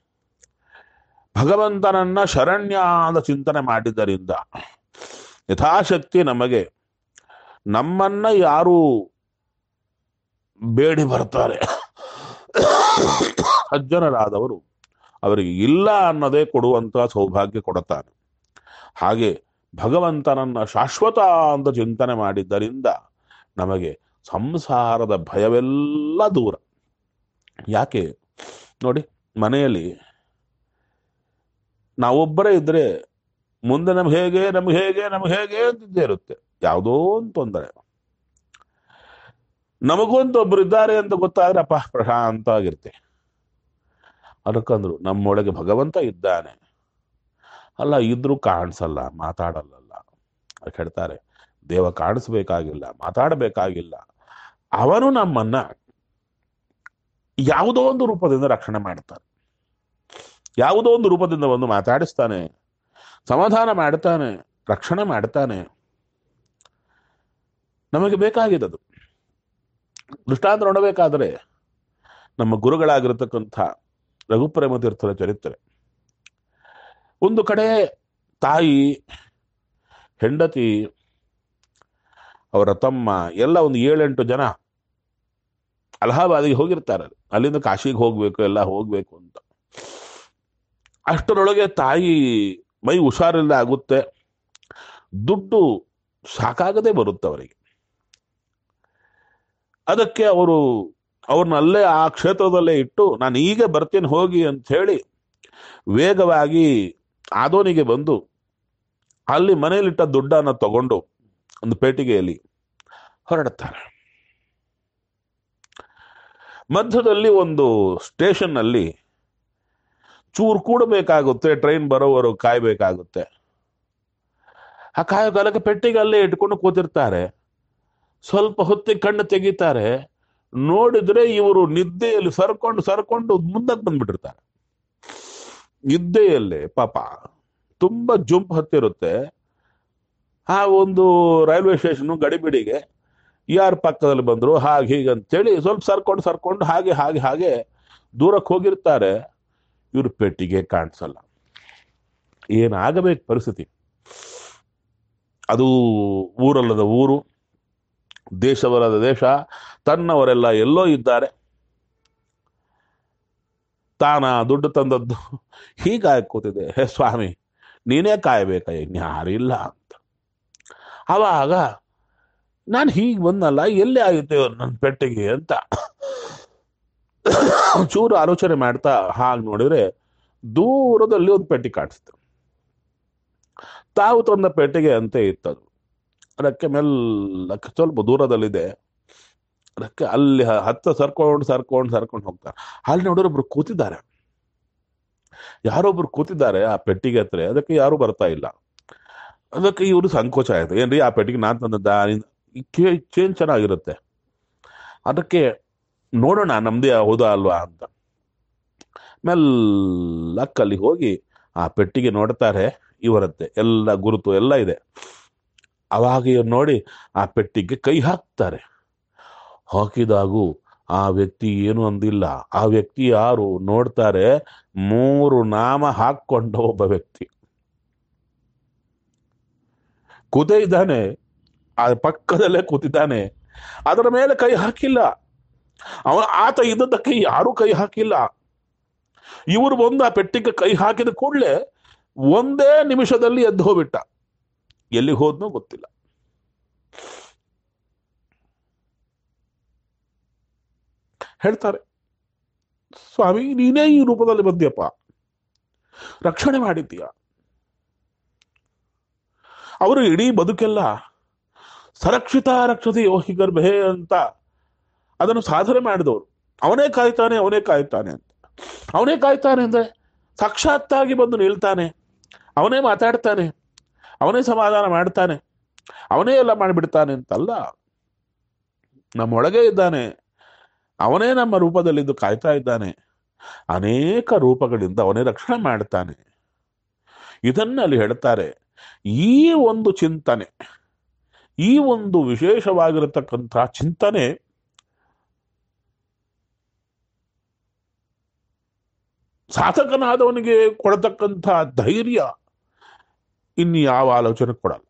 ಭಗವಂತನನ್ನ ಶರಣ್ಯಾದ ಚಿಂತನೆ ಮಾಡಿದ್ದರಿಂದ ಯಥಾಶಕ್ತಿ ನಮಗೆ ನಮ್ಮನ್ನ ಯಾರು ಬೇಡಿ ಬರ್ತಾರೆ ಸಜ್ಜನರಾದವರು ಅವರಿಗೆ ಇಲ್ಲ ಅನ್ನೋದೇ ಕೊಡುವಂತಹ ಸೌಭಾಗ್ಯ ಕೊಡುತ್ತಾನೆ ಹಾಗೆ ಭಗವಂತನನ್ನ ಶಾಶ್ವತ ಅಂತ ಚಿಂತನೆ ಮಾಡಿದ್ದರಿಂದ ನಮಗೆ ಸಂಸಾರದ ಭಯವೆಲ್ಲ ದೂರ ಯಾಕೆ ನೋಡಿ ಮನೆಯಲ್ಲಿ ನಾವೊಬ್ಬರೇ ಇದ್ರೆ ಮುಂದೆ ನಮ್ಗೆ ಹೇಗೆ ನಮ್ಗೆ ಹೇಗೆ ನಮ್ಗೆ ಹೇಗೆ ಅಂತಿದ್ದೇ ಇರುತ್ತೆ ಯಾವುದೋ ಒಂದು ತೊಂದರೆ ನಮಗೂ ಅಂತ ಒಬ್ರು ಇದ್ದಾರೆ ಅಂತ ಗೊತ್ತಾದ್ರೆ ಅಪ್ಪ ಪ್ರಶಾಂತವಾಗಿರ್ತೆ ಅದಕ್ಕಂದ್ರು ನಮ್ಮೊಳಗೆ ಭಗವಂತ ಇದ್ದಾನೆ ಅಲ್ಲ ಇದ್ರೂ ಕಾಣಿಸಲ್ಲ ಮಾತಾಡಲ್ಲಲ್ಲ ಅದಕ್ಕೆ ಹೇಳ್ತಾರೆ ದೇವ ಕಾಣಿಸ್ಬೇಕಾಗಿಲ್ಲ ಮಾತಾಡಬೇಕಾಗಿಲ್ಲ ಅವನು ನಮ್ಮನ್ನ ಯಾವುದೋ ಒಂದು ರೂಪದಿಂದ ರಕ್ಷಣೆ ಮಾಡ್ತಾನೆ ಯಾವುದೋ ಒಂದು ರೂಪದಿಂದ ಒಂದು ಮಾತಾಡಿಸ್ತಾನೆ ಸಮಾಧಾನ ಮಾಡ್ತಾನೆ ರಕ್ಷಣೆ ಮಾಡ್ತಾನೆ ನಮಗೆ ಬೇಕಾಗಿದ್ದದು ದೃಷ್ಟಾಂತ ನೋಡಬೇಕಾದ್ರೆ ನಮ್ಮ ಗುರುಗಳಾಗಿರತಕ್ಕಂಥ ರಘುಪ್ರೇಮ ತೀರ್ಥರ ಚರಿತ್ರೆ ಒಂದು ಕಡೆ ತಾಯಿ ಹೆಂಡತಿ ಅವರ ತಮ್ಮ ಎಲ್ಲ ಒಂದು ಏಳೆಂಟು ಜನ ಅಲಹಾಬಾದಿಗೆ ಹೋಗಿರ್ತಾರೆ ಅಲ್ಲಿಂದ ಕಾಶಿಗೆ ಹೋಗ್ಬೇಕು ಎಲ್ಲ ಹೋಗ್ಬೇಕು ಅಂತ ಅಷ್ಟರೊಳಗೆ ತಾಯಿ ಮೈ ಹುಷಾರಿಲ್ಲ ಆಗುತ್ತೆ ದುಡ್ಡು ಸಾಕಾಗದೆ ಬರುತ್ತೆ ಅವರಿಗೆ ಅದಕ್ಕೆ ಅವರು ಅವ್ರನ್ನ ಅಲ್ಲೇ ಆ ಕ್ಷೇತ್ರದಲ್ಲೇ ಇಟ್ಟು ನಾನು ಈಗ ಬರ್ತೀನಿ ಹೋಗಿ ಅಂತ ಹೇಳಿ ವೇಗವಾಗಿ ಆದೋನಿಗೆ ಬಂದು ಅಲ್ಲಿ ಮನೆಯಲ್ಲಿಟ್ಟ ದುಡ್ಡನ್ನ ತಗೊಂಡು ಒಂದು ಪೇಟಿಗೆಯಲ್ಲಿ ಹೊರಡುತ್ತಾರೆ ಮಧ್ಯದಲ್ಲಿ ಒಂದು ಸ್ಟೇಷನ್ ಅಲ್ಲಿ ಚೂರು ಕೂಡಬೇಕಾಗುತ್ತೆ ಟ್ರೈನ್ ಬರೋವರು ಕಾಯ್ಬೇಕಾಗುತ್ತೆ ಆ ಕಾಯೋ ಕಾಲಕ್ಕೆ ಪೆಟ್ಟಿಗೆ ಅಲ್ಲೇ ಇಟ್ಕೊಂಡು ಕೂತಿರ್ತಾರೆ ಸ್ವಲ್ಪ ಹೊತ್ತಿಗೆ ಕಣ್ಣು ತೆಗಿತಾರೆ ನೋಡಿದ್ರೆ ಇವರು ನಿದ್ದೆಯಲ್ಲಿ ಸರ್ಕೊಂಡು ಸರ್ಕೊಂಡು ಮುಂದಕ್ಕೆ ಬಂದ್ಬಿಟ್ಟಿರ್ತಾರೆ ನಿದ್ದೆಯಲ್ಲೇ ಪಾಪ ತುಂಬಾ ಜುಂಪ್ ಹತ್ತಿರುತ್ತೆ ಆ ಒಂದು ರೈಲ್ವೆ ಸ್ಟೇಷನ್ ಗಡಿಬಿಡಿಗೆ ಯಾರ ಪಕ್ಕದಲ್ಲಿ ಬಂದ್ರು ಹಾಗೆ ಹೀಗೆ ಅಂತೇಳಿ ಸ್ವಲ್ಪ ಸರ್ಕೊಂಡು ಸರ್ಕೊಂಡು ಹಾಗೆ ಹಾಗೆ ಹಾಗೆ ದೂರಕ್ಕೆ ಹೋಗಿರ್ತಾರೆ ಇವ್ರ ಪೆಟ್ಟಿಗೆ ಕಾಣಿಸಲ್ಲ ಏನಾಗಬೇಕು ಪರಿಸ್ಥಿತಿ ಅದು ಊರಲ್ಲದ ಊರು ದೇಶವಲ್ಲದ ದೇಶ ತನ್ನವರೆಲ್ಲ ಎಲ್ಲೋ ಇದ್ದಾರೆ ತಾನ ದುಡ್ಡು ತಂದದ್ದು ಹೀಗಾಗಿ ಕೂತಿದೆ ಹೇ ಸ್ವಾಮಿ ನೀನೇ ಕಾಯ್ಬೇಕ ಇನ್ಯಾರಿಲ್ಲ ಅಂತ ಅವಾಗ ನಾನು ಹೀಗೆ ಬಂದಲ್ಲ ಎಲ್ಲಿ ಆಗುತ್ತೆ ನನ್ನ ಪೆಟ್ಟಿಗೆ ಅಂತ ಚೂರು ಆಲೋಚನೆ ಮಾಡ್ತಾ ಹಾಗೆ ನೋಡಿದ್ರೆ ದೂರದಲ್ಲಿ ಒಂದು ಪೆಟ್ಟಿ ಕಾಣಿಸ್ತು ತಾವು ತಂದ ಪೆಟ್ಟಿಗೆ ಅಂತೆ ಇತ್ತದು ಅದಕ್ಕೆ ಮೆಲ್ಲಕ್ಕೆ ಸ್ವಲ್ಪ ದೂರದಲ್ಲಿದೆ ಅದಕ್ಕೆ ಅಲ್ಲಿ ಹ- ಹತ್ತ ಸರ್ಕೊಂಡು ಸರ್ಕೊಂಡು ಸರ್ಕೊಂಡು ಹೋಗ್ತಾರೆ ಅಲ್ಲಿ ನೋಡಿದ್ರೆ ಒಬ್ರು ಕೂತಿದ್ದಾರೆ ಯಾರೊಬ್ರು ಕೂತಿದ್ದಾರೆ ಆ ಪೆಟ್ಟಿಗೆ ಹತ್ರ ಅದಕ್ಕೆ ಯಾರು ಬರ್ತಾ ಇಲ್ಲ ಅದಕ್ಕೆ ಇವರು ಸಂಕೋಚ ಆಯ್ತು ಏನ್ರಿ ಆ ಪೆಟ್ಟಿಗೆ ನಾನ್ ತಂದದ್ದ ಚೇಂಜ್ ಚೆನ್ನಾಗಿರುತ್ತೆ ಅದಕ್ಕೆ ನೋಡೋಣ ನಮ್ದೇ ಹೌದಾ ಅಲ್ವಾ ಅಂತ ಮೆಲ್ಲಕ್ಕಲ್ಲಿ ಹೋಗಿ ಆ ಪೆಟ್ಟಿಗೆ ನೋಡ್ತಾರೆ ಇವರತ್ತೆ ಎಲ್ಲ ಗುರುತು ಎಲ್ಲ ಇದೆ ಅವಾಗ ಇವ್ರು ನೋಡಿ ಆ ಪೆಟ್ಟಿಗೆ ಕೈ ಹಾಕ್ತಾರೆ ಹಾಕಿದಾಗೂ ಆ ವ್ಯಕ್ತಿ ಏನು ಅಂದಿಲ್ಲ ಆ ವ್ಯಕ್ತಿ ಯಾರು ನೋಡ್ತಾರೆ ಮೂರು ನಾಮ ಹಾಕೊಂಡ ಒಬ್ಬ ವ್ಯಕ್ತಿ ಕೂತೇ ಇದ್ದಾನೆ ಆ ಪಕ್ಕದಲ್ಲೇ ಕೂತಿದ್ದಾನೆ ಅದರ ಮೇಲೆ ಕೈ ಹಾಕಿಲ್ಲ ಅವ ಆತ ಇದ್ದದ್ದಕ್ಕೆ ಯಾರು ಕೈ ಹಾಕಿಲ್ಲ ಇವರು ಬಂದು ಆ ಪೆಟ್ಟಿಗೆ ಕೈ ಹಾಕಿದ ಕೂಡಲೇ ಒಂದೇ ನಿಮಿಷದಲ್ಲಿ ಎದ್ದು ಹೋಗ್ಬಿಟ್ಟ ಎಲ್ಲಿಗೆ ಹೋದ್ನೋ ಗೊತ್ತಿಲ್ಲ ಹೇಳ್ತಾರೆ ಸ್ವಾಮಿ ನೀನೇ ಈ ರೂಪದಲ್ಲಿ ಬಂದ್ಯಪ್ಪ ರಕ್ಷಣೆ ಮಾಡಿದ್ದೀಯ ಅವರು ಇಡೀ ಬದುಕೆಲ್ಲ ಸರಕ್ಷಿತ ರಕ್ಷತೆ ಯೋಹಿ ಗರ್ಭೆ ಅಂತ ಅದನ್ನು ಸಾಧನೆ ಮಾಡಿದವರು ಅವನೇ ಕಾಯ್ತಾನೆ ಅವನೇ ಕಾಯ್ತಾನೆ ಅಂತ ಅವನೇ ಕಾಯ್ತಾನೆ ಅಂದ್ರೆ ಸಾಕ್ಷಾತ್ತಾಗಿ ಬಂದು ನಿಲ್ತಾನೆ ಅವನೇ ಮಾತಾಡ್ತಾನೆ ಅವನೇ ಸಮಾಧಾನ ಮಾಡ್ತಾನೆ ಅವನೇ ಎಲ್ಲ ಮಾಡಿಬಿಡ್ತಾನೆ ಅಂತಲ್ಲ ನಮ್ಮೊಳಗೆ ಇದ್ದಾನೆ ಅವನೇ ನಮ್ಮ ರೂಪದಲ್ಲಿದ್ದು ಕಾಯ್ತಾ ಇದ್ದಾನೆ ಅನೇಕ ರೂಪಗಳಿಂದ ಅವನೇ ರಕ್ಷಣೆ ಮಾಡ್ತಾನೆ ಇದನ್ನ ಅಲ್ಲಿ ಹೇಳ್ತಾರೆ ಈ ಒಂದು ಚಿಂತನೆ ಈ ಒಂದು ವಿಶೇಷವಾಗಿರತಕ್ಕಂಥ ಚಿಂತನೆ ಸಾಧಕನಾದವನಿಗೆ ಕೊಡತಕ್ಕಂಥ ಧೈರ್ಯ ಇನ್ನು ಯಾವ ಆಲೋಚನೆ ಕೊಡಲ್ಲ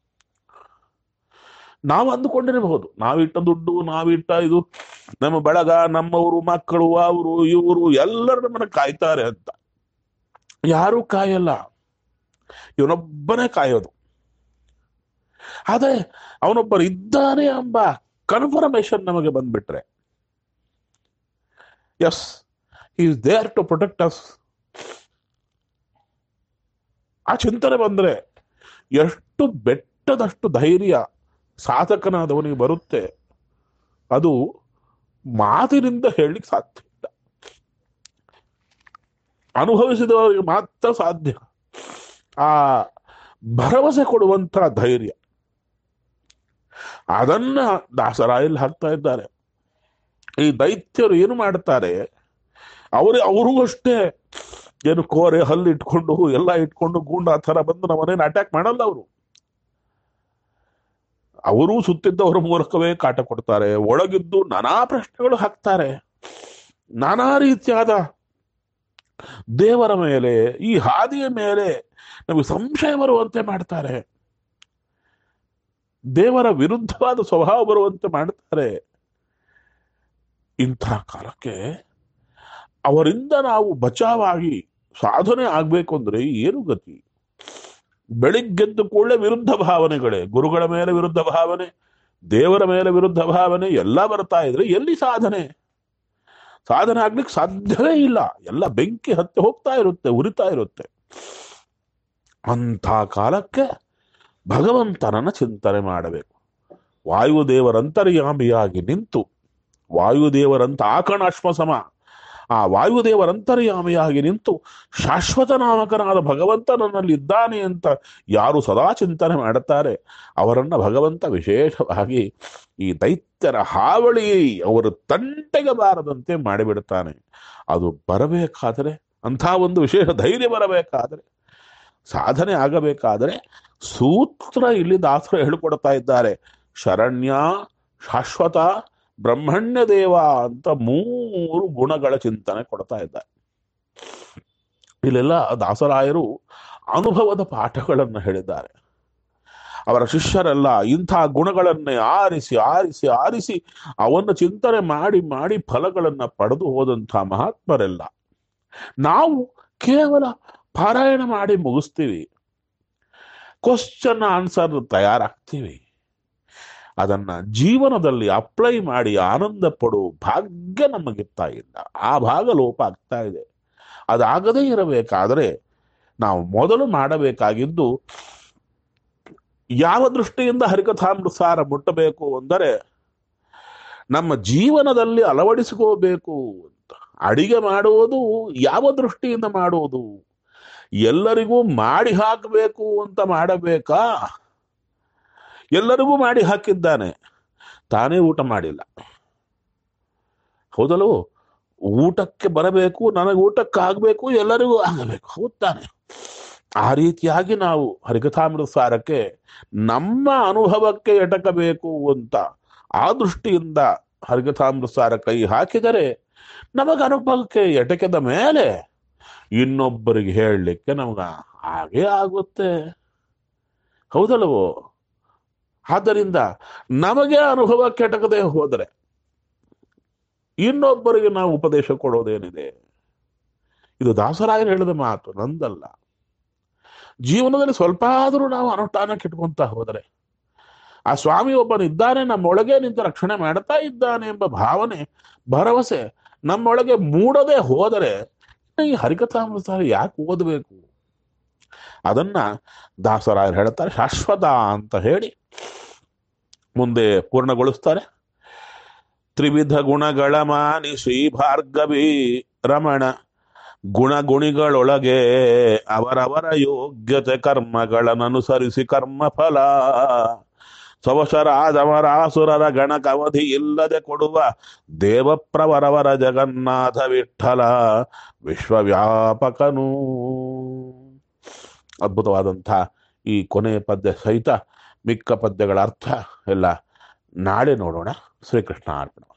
ನಾವು ಅಂದುಕೊಂಡಿರಬಹುದು ನಾವಿಟ್ಟ ದುಡ್ಡು ನಾವಿಟ್ಟ ಇದು ನಮ್ಮ ಬಳಗ ನಮ್ಮವರು ಮಕ್ಕಳು ಅವರು ಇವರು ಎಲ್ಲರೂ ನಮ್ಮನ್ನ ಕಾಯ್ತಾರೆ ಅಂತ ಯಾರೂ ಕಾಯಲ್ಲ ಇವನೊಬ್ಬನೇ ಕಾಯೋದು ಆದ್ರೆ ಅವನೊಬ್ಬರು ಇದ್ದಾನೆ ಎಂಬ ಕನ್ಫರ್ಮೇಶನ್ ನಮಗೆ ಬಂದ್ಬಿಟ್ರೆ yes is there to protect us ಆ ಚಿಂತನೆ ಬಂದ್ರೆ ಎಷ್ಟು ಬೆಟ್ಟದಷ್ಟು ಧೈರ್ಯ ಸಾಧಕನಾದವನಿಗೆ ಬರುತ್ತೆ ಅದು ಮಾತಿನಿಂದ ಹೇಳಲಿಕ್ಕೆ ಸಾಧ್ಯ ಇಲ್ಲ ಅನುಭವಿಸಿದವರಿಗೆ ಮಾತ್ರ ಸಾಧ್ಯ ಆ ಭರವಸೆ ಕೊಡುವಂತ ಧೈರ್ಯ ಅದನ್ನ ದಾಸರಾಯಲ್ಲಿ ಹಾಕ್ತಾ ಇದ್ದಾರೆ ಈ ದೈತ್ಯರು ಏನು ಮಾಡ್ತಾರೆ ಅವರೇ ಅವ್ರಿಗೂ ಅಷ್ಟೇ ಏನು ಕೋರೆ ಹಲ್ಲು ಇಟ್ಕೊಂಡು ಎಲ್ಲ ಇಟ್ಕೊಂಡು ಗೂಂಡ ಆ ಥರ ಬಂದು ನಮ್ಮನೇನು ಅಟ್ಯಾಕ್ ಮಾಡಲ್ಲ ಅವರು ಅವರೂ ಸುತ್ತಿದ್ದವರ ಮೂಲಕವೇ ಕಾಟ ಕೊಡ್ತಾರೆ ಒಳಗಿದ್ದು ನಾನಾ ಪ್ರಶ್ನೆಗಳು ಹಾಕ್ತಾರೆ ನಾನಾ ರೀತಿಯಾದ ದೇವರ ಮೇಲೆ ಈ ಹಾದಿಯ ಮೇಲೆ ನಮಗೆ ಸಂಶಯ ಬರುವಂತೆ ಮಾಡ್ತಾರೆ ದೇವರ ವಿರುದ್ಧವಾದ ಸ್ವಭಾವ ಬರುವಂತೆ ಮಾಡ್ತಾರೆ ಇಂಥ ಕಾಲಕ್ಕೆ ಅವರಿಂದ ನಾವು ಬಚಾವಾಗಿ ಸಾಧನೆ ಆಗ್ಬೇಕು ಅಂದ್ರೆ ಏನು ಗತಿ ಬೆಳಿಗ್ಗೆದ್ದು ಕೂಡಲೇ ವಿರುದ್ಧ ಭಾವನೆಗಳೇ ಗುರುಗಳ ಮೇಲೆ ವಿರುದ್ಧ ಭಾವನೆ ದೇವರ ಮೇಲೆ ವಿರುದ್ಧ ಭಾವನೆ ಎಲ್ಲ ಬರ್ತಾ ಇದ್ರೆ ಎಲ್ಲಿ ಸಾಧನೆ ಸಾಧನೆ ಆಗ್ಲಿಕ್ಕೆ ಸಾಧ್ಯವೇ ಇಲ್ಲ ಎಲ್ಲ ಬೆಂಕಿ ಹತ್ತಿ ಹೋಗ್ತಾ ಇರುತ್ತೆ ಉರಿತಾ ಇರುತ್ತೆ ಅಂಥ ಕಾಲಕ್ಕೆ ಭಗವಂತನನ್ನ ಚಿಂತನೆ ಮಾಡಬೇಕು ವಾಯುದೇವರಂತರ್ಯಾಮಿಯಾಗಿ ನಿಂತು ವಾಯುದೇವರಂತ ಆಕಣಾಶ್ಮ ಸಮ ಆ ವಾಯುದೇವರಂತರ್ಯಾಮಿಯಾಗಿ ನಿಂತು ಶಾಶ್ವತ ನಾಮಕನಾದ ಭಗವಂತ ನನ್ನಲ್ಲಿ ಇದ್ದಾನೆ ಅಂತ ಯಾರು ಸದಾ ಚಿಂತನೆ ಮಾಡುತ್ತಾರೆ ಅವರನ್ನ ಭಗವಂತ ವಿಶೇಷವಾಗಿ ಈ ದೈತ್ಯರ ಹಾವಳಿ ಅವರ ತಂಟೆಗೆ ಬಾರದಂತೆ ಮಾಡಿಬಿಡುತ್ತಾನೆ ಅದು ಬರಬೇಕಾದರೆ ಅಂಥ ಒಂದು ವಿಶೇಷ ಧೈರ್ಯ ಬರಬೇಕಾದರೆ ಸಾಧನೆ ಆಗಬೇಕಾದರೆ ಸೂತ್ರ ಇಲ್ಲಿ ದಾಸರು ಹೇಳಿಕೊಡ್ತಾ ಇದ್ದಾರೆ ಶರಣ್ಯ ಶಾಶ್ವತ ಬ್ರಹ್ಮಣ್ಯ ದೇವ ಅಂತ ಮೂರು ಗುಣಗಳ ಚಿಂತನೆ ಕೊಡ್ತಾ ಇದ್ದಾರೆ ಇಲ್ಲೆಲ್ಲ ದಾಸರಾಯರು ಅನುಭವದ ಪಾಠಗಳನ್ನು ಹೇಳಿದ್ದಾರೆ ಅವರ ಶಿಷ್ಯರೆಲ್ಲ ಇಂಥ ಗುಣಗಳನ್ನೇ ಆರಿಸಿ ಆರಿಸಿ ಆರಿಸಿ ಅವನ್ನು ಚಿಂತನೆ ಮಾಡಿ ಮಾಡಿ ಫಲಗಳನ್ನು ಪಡೆದು ಹೋದಂಥ ಮಹಾತ್ಮರೆಲ್ಲ ನಾವು ಕೇವಲ ಪಾರಾಯಣ ಮಾಡಿ ಮುಗಿಸ್ತೀವಿ ಕ್ವಶನ್ ಆನ್ಸರ್ ತಯಾರಾಗ್ತೀವಿ ಅದನ್ನ ಜೀವನದಲ್ಲಿ ಅಪ್ಲೈ ಮಾಡಿ ಆನಂದ ಪಡುವ ಭಾಗ್ಯ ನಮಗಿರ್ತಾ ಇಲ್ಲ ಆ ಭಾಗ ಲೋಪ ಆಗ್ತಾ ಇದೆ ಅದಾಗದೇ ಇರಬೇಕಾದ್ರೆ ನಾವು ಮೊದಲು ಮಾಡಬೇಕಾಗಿದ್ದು ಯಾವ ದೃಷ್ಟಿಯಿಂದ ಹರಿಕಥಾಮೃತಸಾರ ಮುಟ್ಟಬೇಕು ಅಂದರೆ ನಮ್ಮ ಜೀವನದಲ್ಲಿ ಅಳವಡಿಸಿಕೋಬೇಕು ಅಂತ ಅಡಿಗೆ ಮಾಡುವುದು ಯಾವ ದೃಷ್ಟಿಯಿಂದ ಮಾಡುವುದು ಎಲ್ಲರಿಗೂ ಮಾಡಿ ಹಾಕಬೇಕು ಅಂತ ಮಾಡಬೇಕಾ ಎಲ್ಲರಿಗೂ ಮಾಡಿ ಹಾಕಿದ್ದಾನೆ ತಾನೇ ಊಟ ಮಾಡಿಲ್ಲ ಹೌದಲ್ವೋ ಊಟಕ್ಕೆ ಬರಬೇಕು ನನಗೆ ಊಟಕ್ಕೆ ಆಗಬೇಕು ಎಲ್ಲರಿಗೂ ಆಗಬೇಕು ಹೌದ್ ತಾನೆ ಆ ರೀತಿಯಾಗಿ ನಾವು ಹರಿಕಥಾಮೃತ ಸಾರಕ್ಕೆ ನಮ್ಮ ಅನುಭವಕ್ಕೆ ಎಟಕಬೇಕು ಅಂತ ಆ ದೃಷ್ಟಿಯಿಂದ ಹರಿಕಥಾಮೃತ ಸಾರ ಕೈ ಹಾಕಿದರೆ ನಮಗೆ ಅನುಭವಕ್ಕೆ ಎಟಕದ ಮೇಲೆ ಇನ್ನೊಬ್ಬರಿಗೆ ಹೇಳಲಿಕ್ಕೆ ನಮಗ ಹಾಗೇ ಆಗುತ್ತೆ ಹೌದಲ್ವೋ ಆದ್ದರಿಂದ ನಮಗೆ ಅನುಭವ ಕೆಟಕದೆ ಹೋದರೆ ಇನ್ನೊಬ್ಬರಿಗೆ ನಾವು ಉಪದೇಶ ಕೊಡೋದೇನಿದೆ ಇದು ದಾಸರಾಯರು ಹೇಳಿದ ಮಾತು ನಂದಲ್ಲ ಜೀವನದಲ್ಲಿ ಸ್ವಲ್ಪ ಆದರೂ ನಾವು ಅನುಷ್ಠಾನಕ್ಕೆ ಇಟ್ಕೊಂತ ಹೋದರೆ ಆ ಸ್ವಾಮಿ ಒಬ್ಬನಿದ್ದಾನೆ ನಮ್ಮೊಳಗೆ ನಿಂತು ರಕ್ಷಣೆ ಮಾಡ್ತಾ ಇದ್ದಾನೆ ಎಂಬ ಭಾವನೆ ಭರವಸೆ ನಮ್ಮೊಳಗೆ ಮೂಡದೆ ಹೋದರೆ ಈ ಹರಿಕಥಾಮೃತ ಯಾಕೆ ಓದಬೇಕು ಅದನ್ನ ದಾಸರಾಯರು ಹೇಳ್ತಾರೆ ಶಾಶ್ವತ ಅಂತ ಹೇಳಿ ಮುಂದೆ ಪೂರ್ಣಗೊಳಿಸ್ತಾರೆ ತ್ರಿವಿಧ ಗುಣಗಳ ಮಾನಿ ಶ್ರೀ ಭಾರ್ಗವಿ ರಮಣ ಗುಣಗುಣಿಗಳೊಳಗೆ ಅವರವರ ಯೋಗ್ಯತೆ ಕರ್ಮಗಳನ್ನನುಸರಿಸಿ ಕರ್ಮ ಫಲ ಸವಶರಾಜಮರಾಸುರರ ಗಣಕ ಅವಧಿ ಇಲ್ಲದೆ ಕೊಡುವ ದೇವಪ್ರವರವರ ಜಗನ್ನಾಥ ವಿಠಲ ವಿಶ್ವವ್ಯಾಪಕನು ಅದ್ಭುತವಾದಂಥ ಈ ಕೊನೆಯ ಪದ್ಯ ಸಹಿತ ಮಿಕ್ಕ ಪದ್ಯಗಳ ಅರ್ಥ ಎಲ್ಲ ನಾಳೆ ನೋಡೋಣ ಶ್ರೀಕೃಷ್ಣ ಅರ್ಪಣ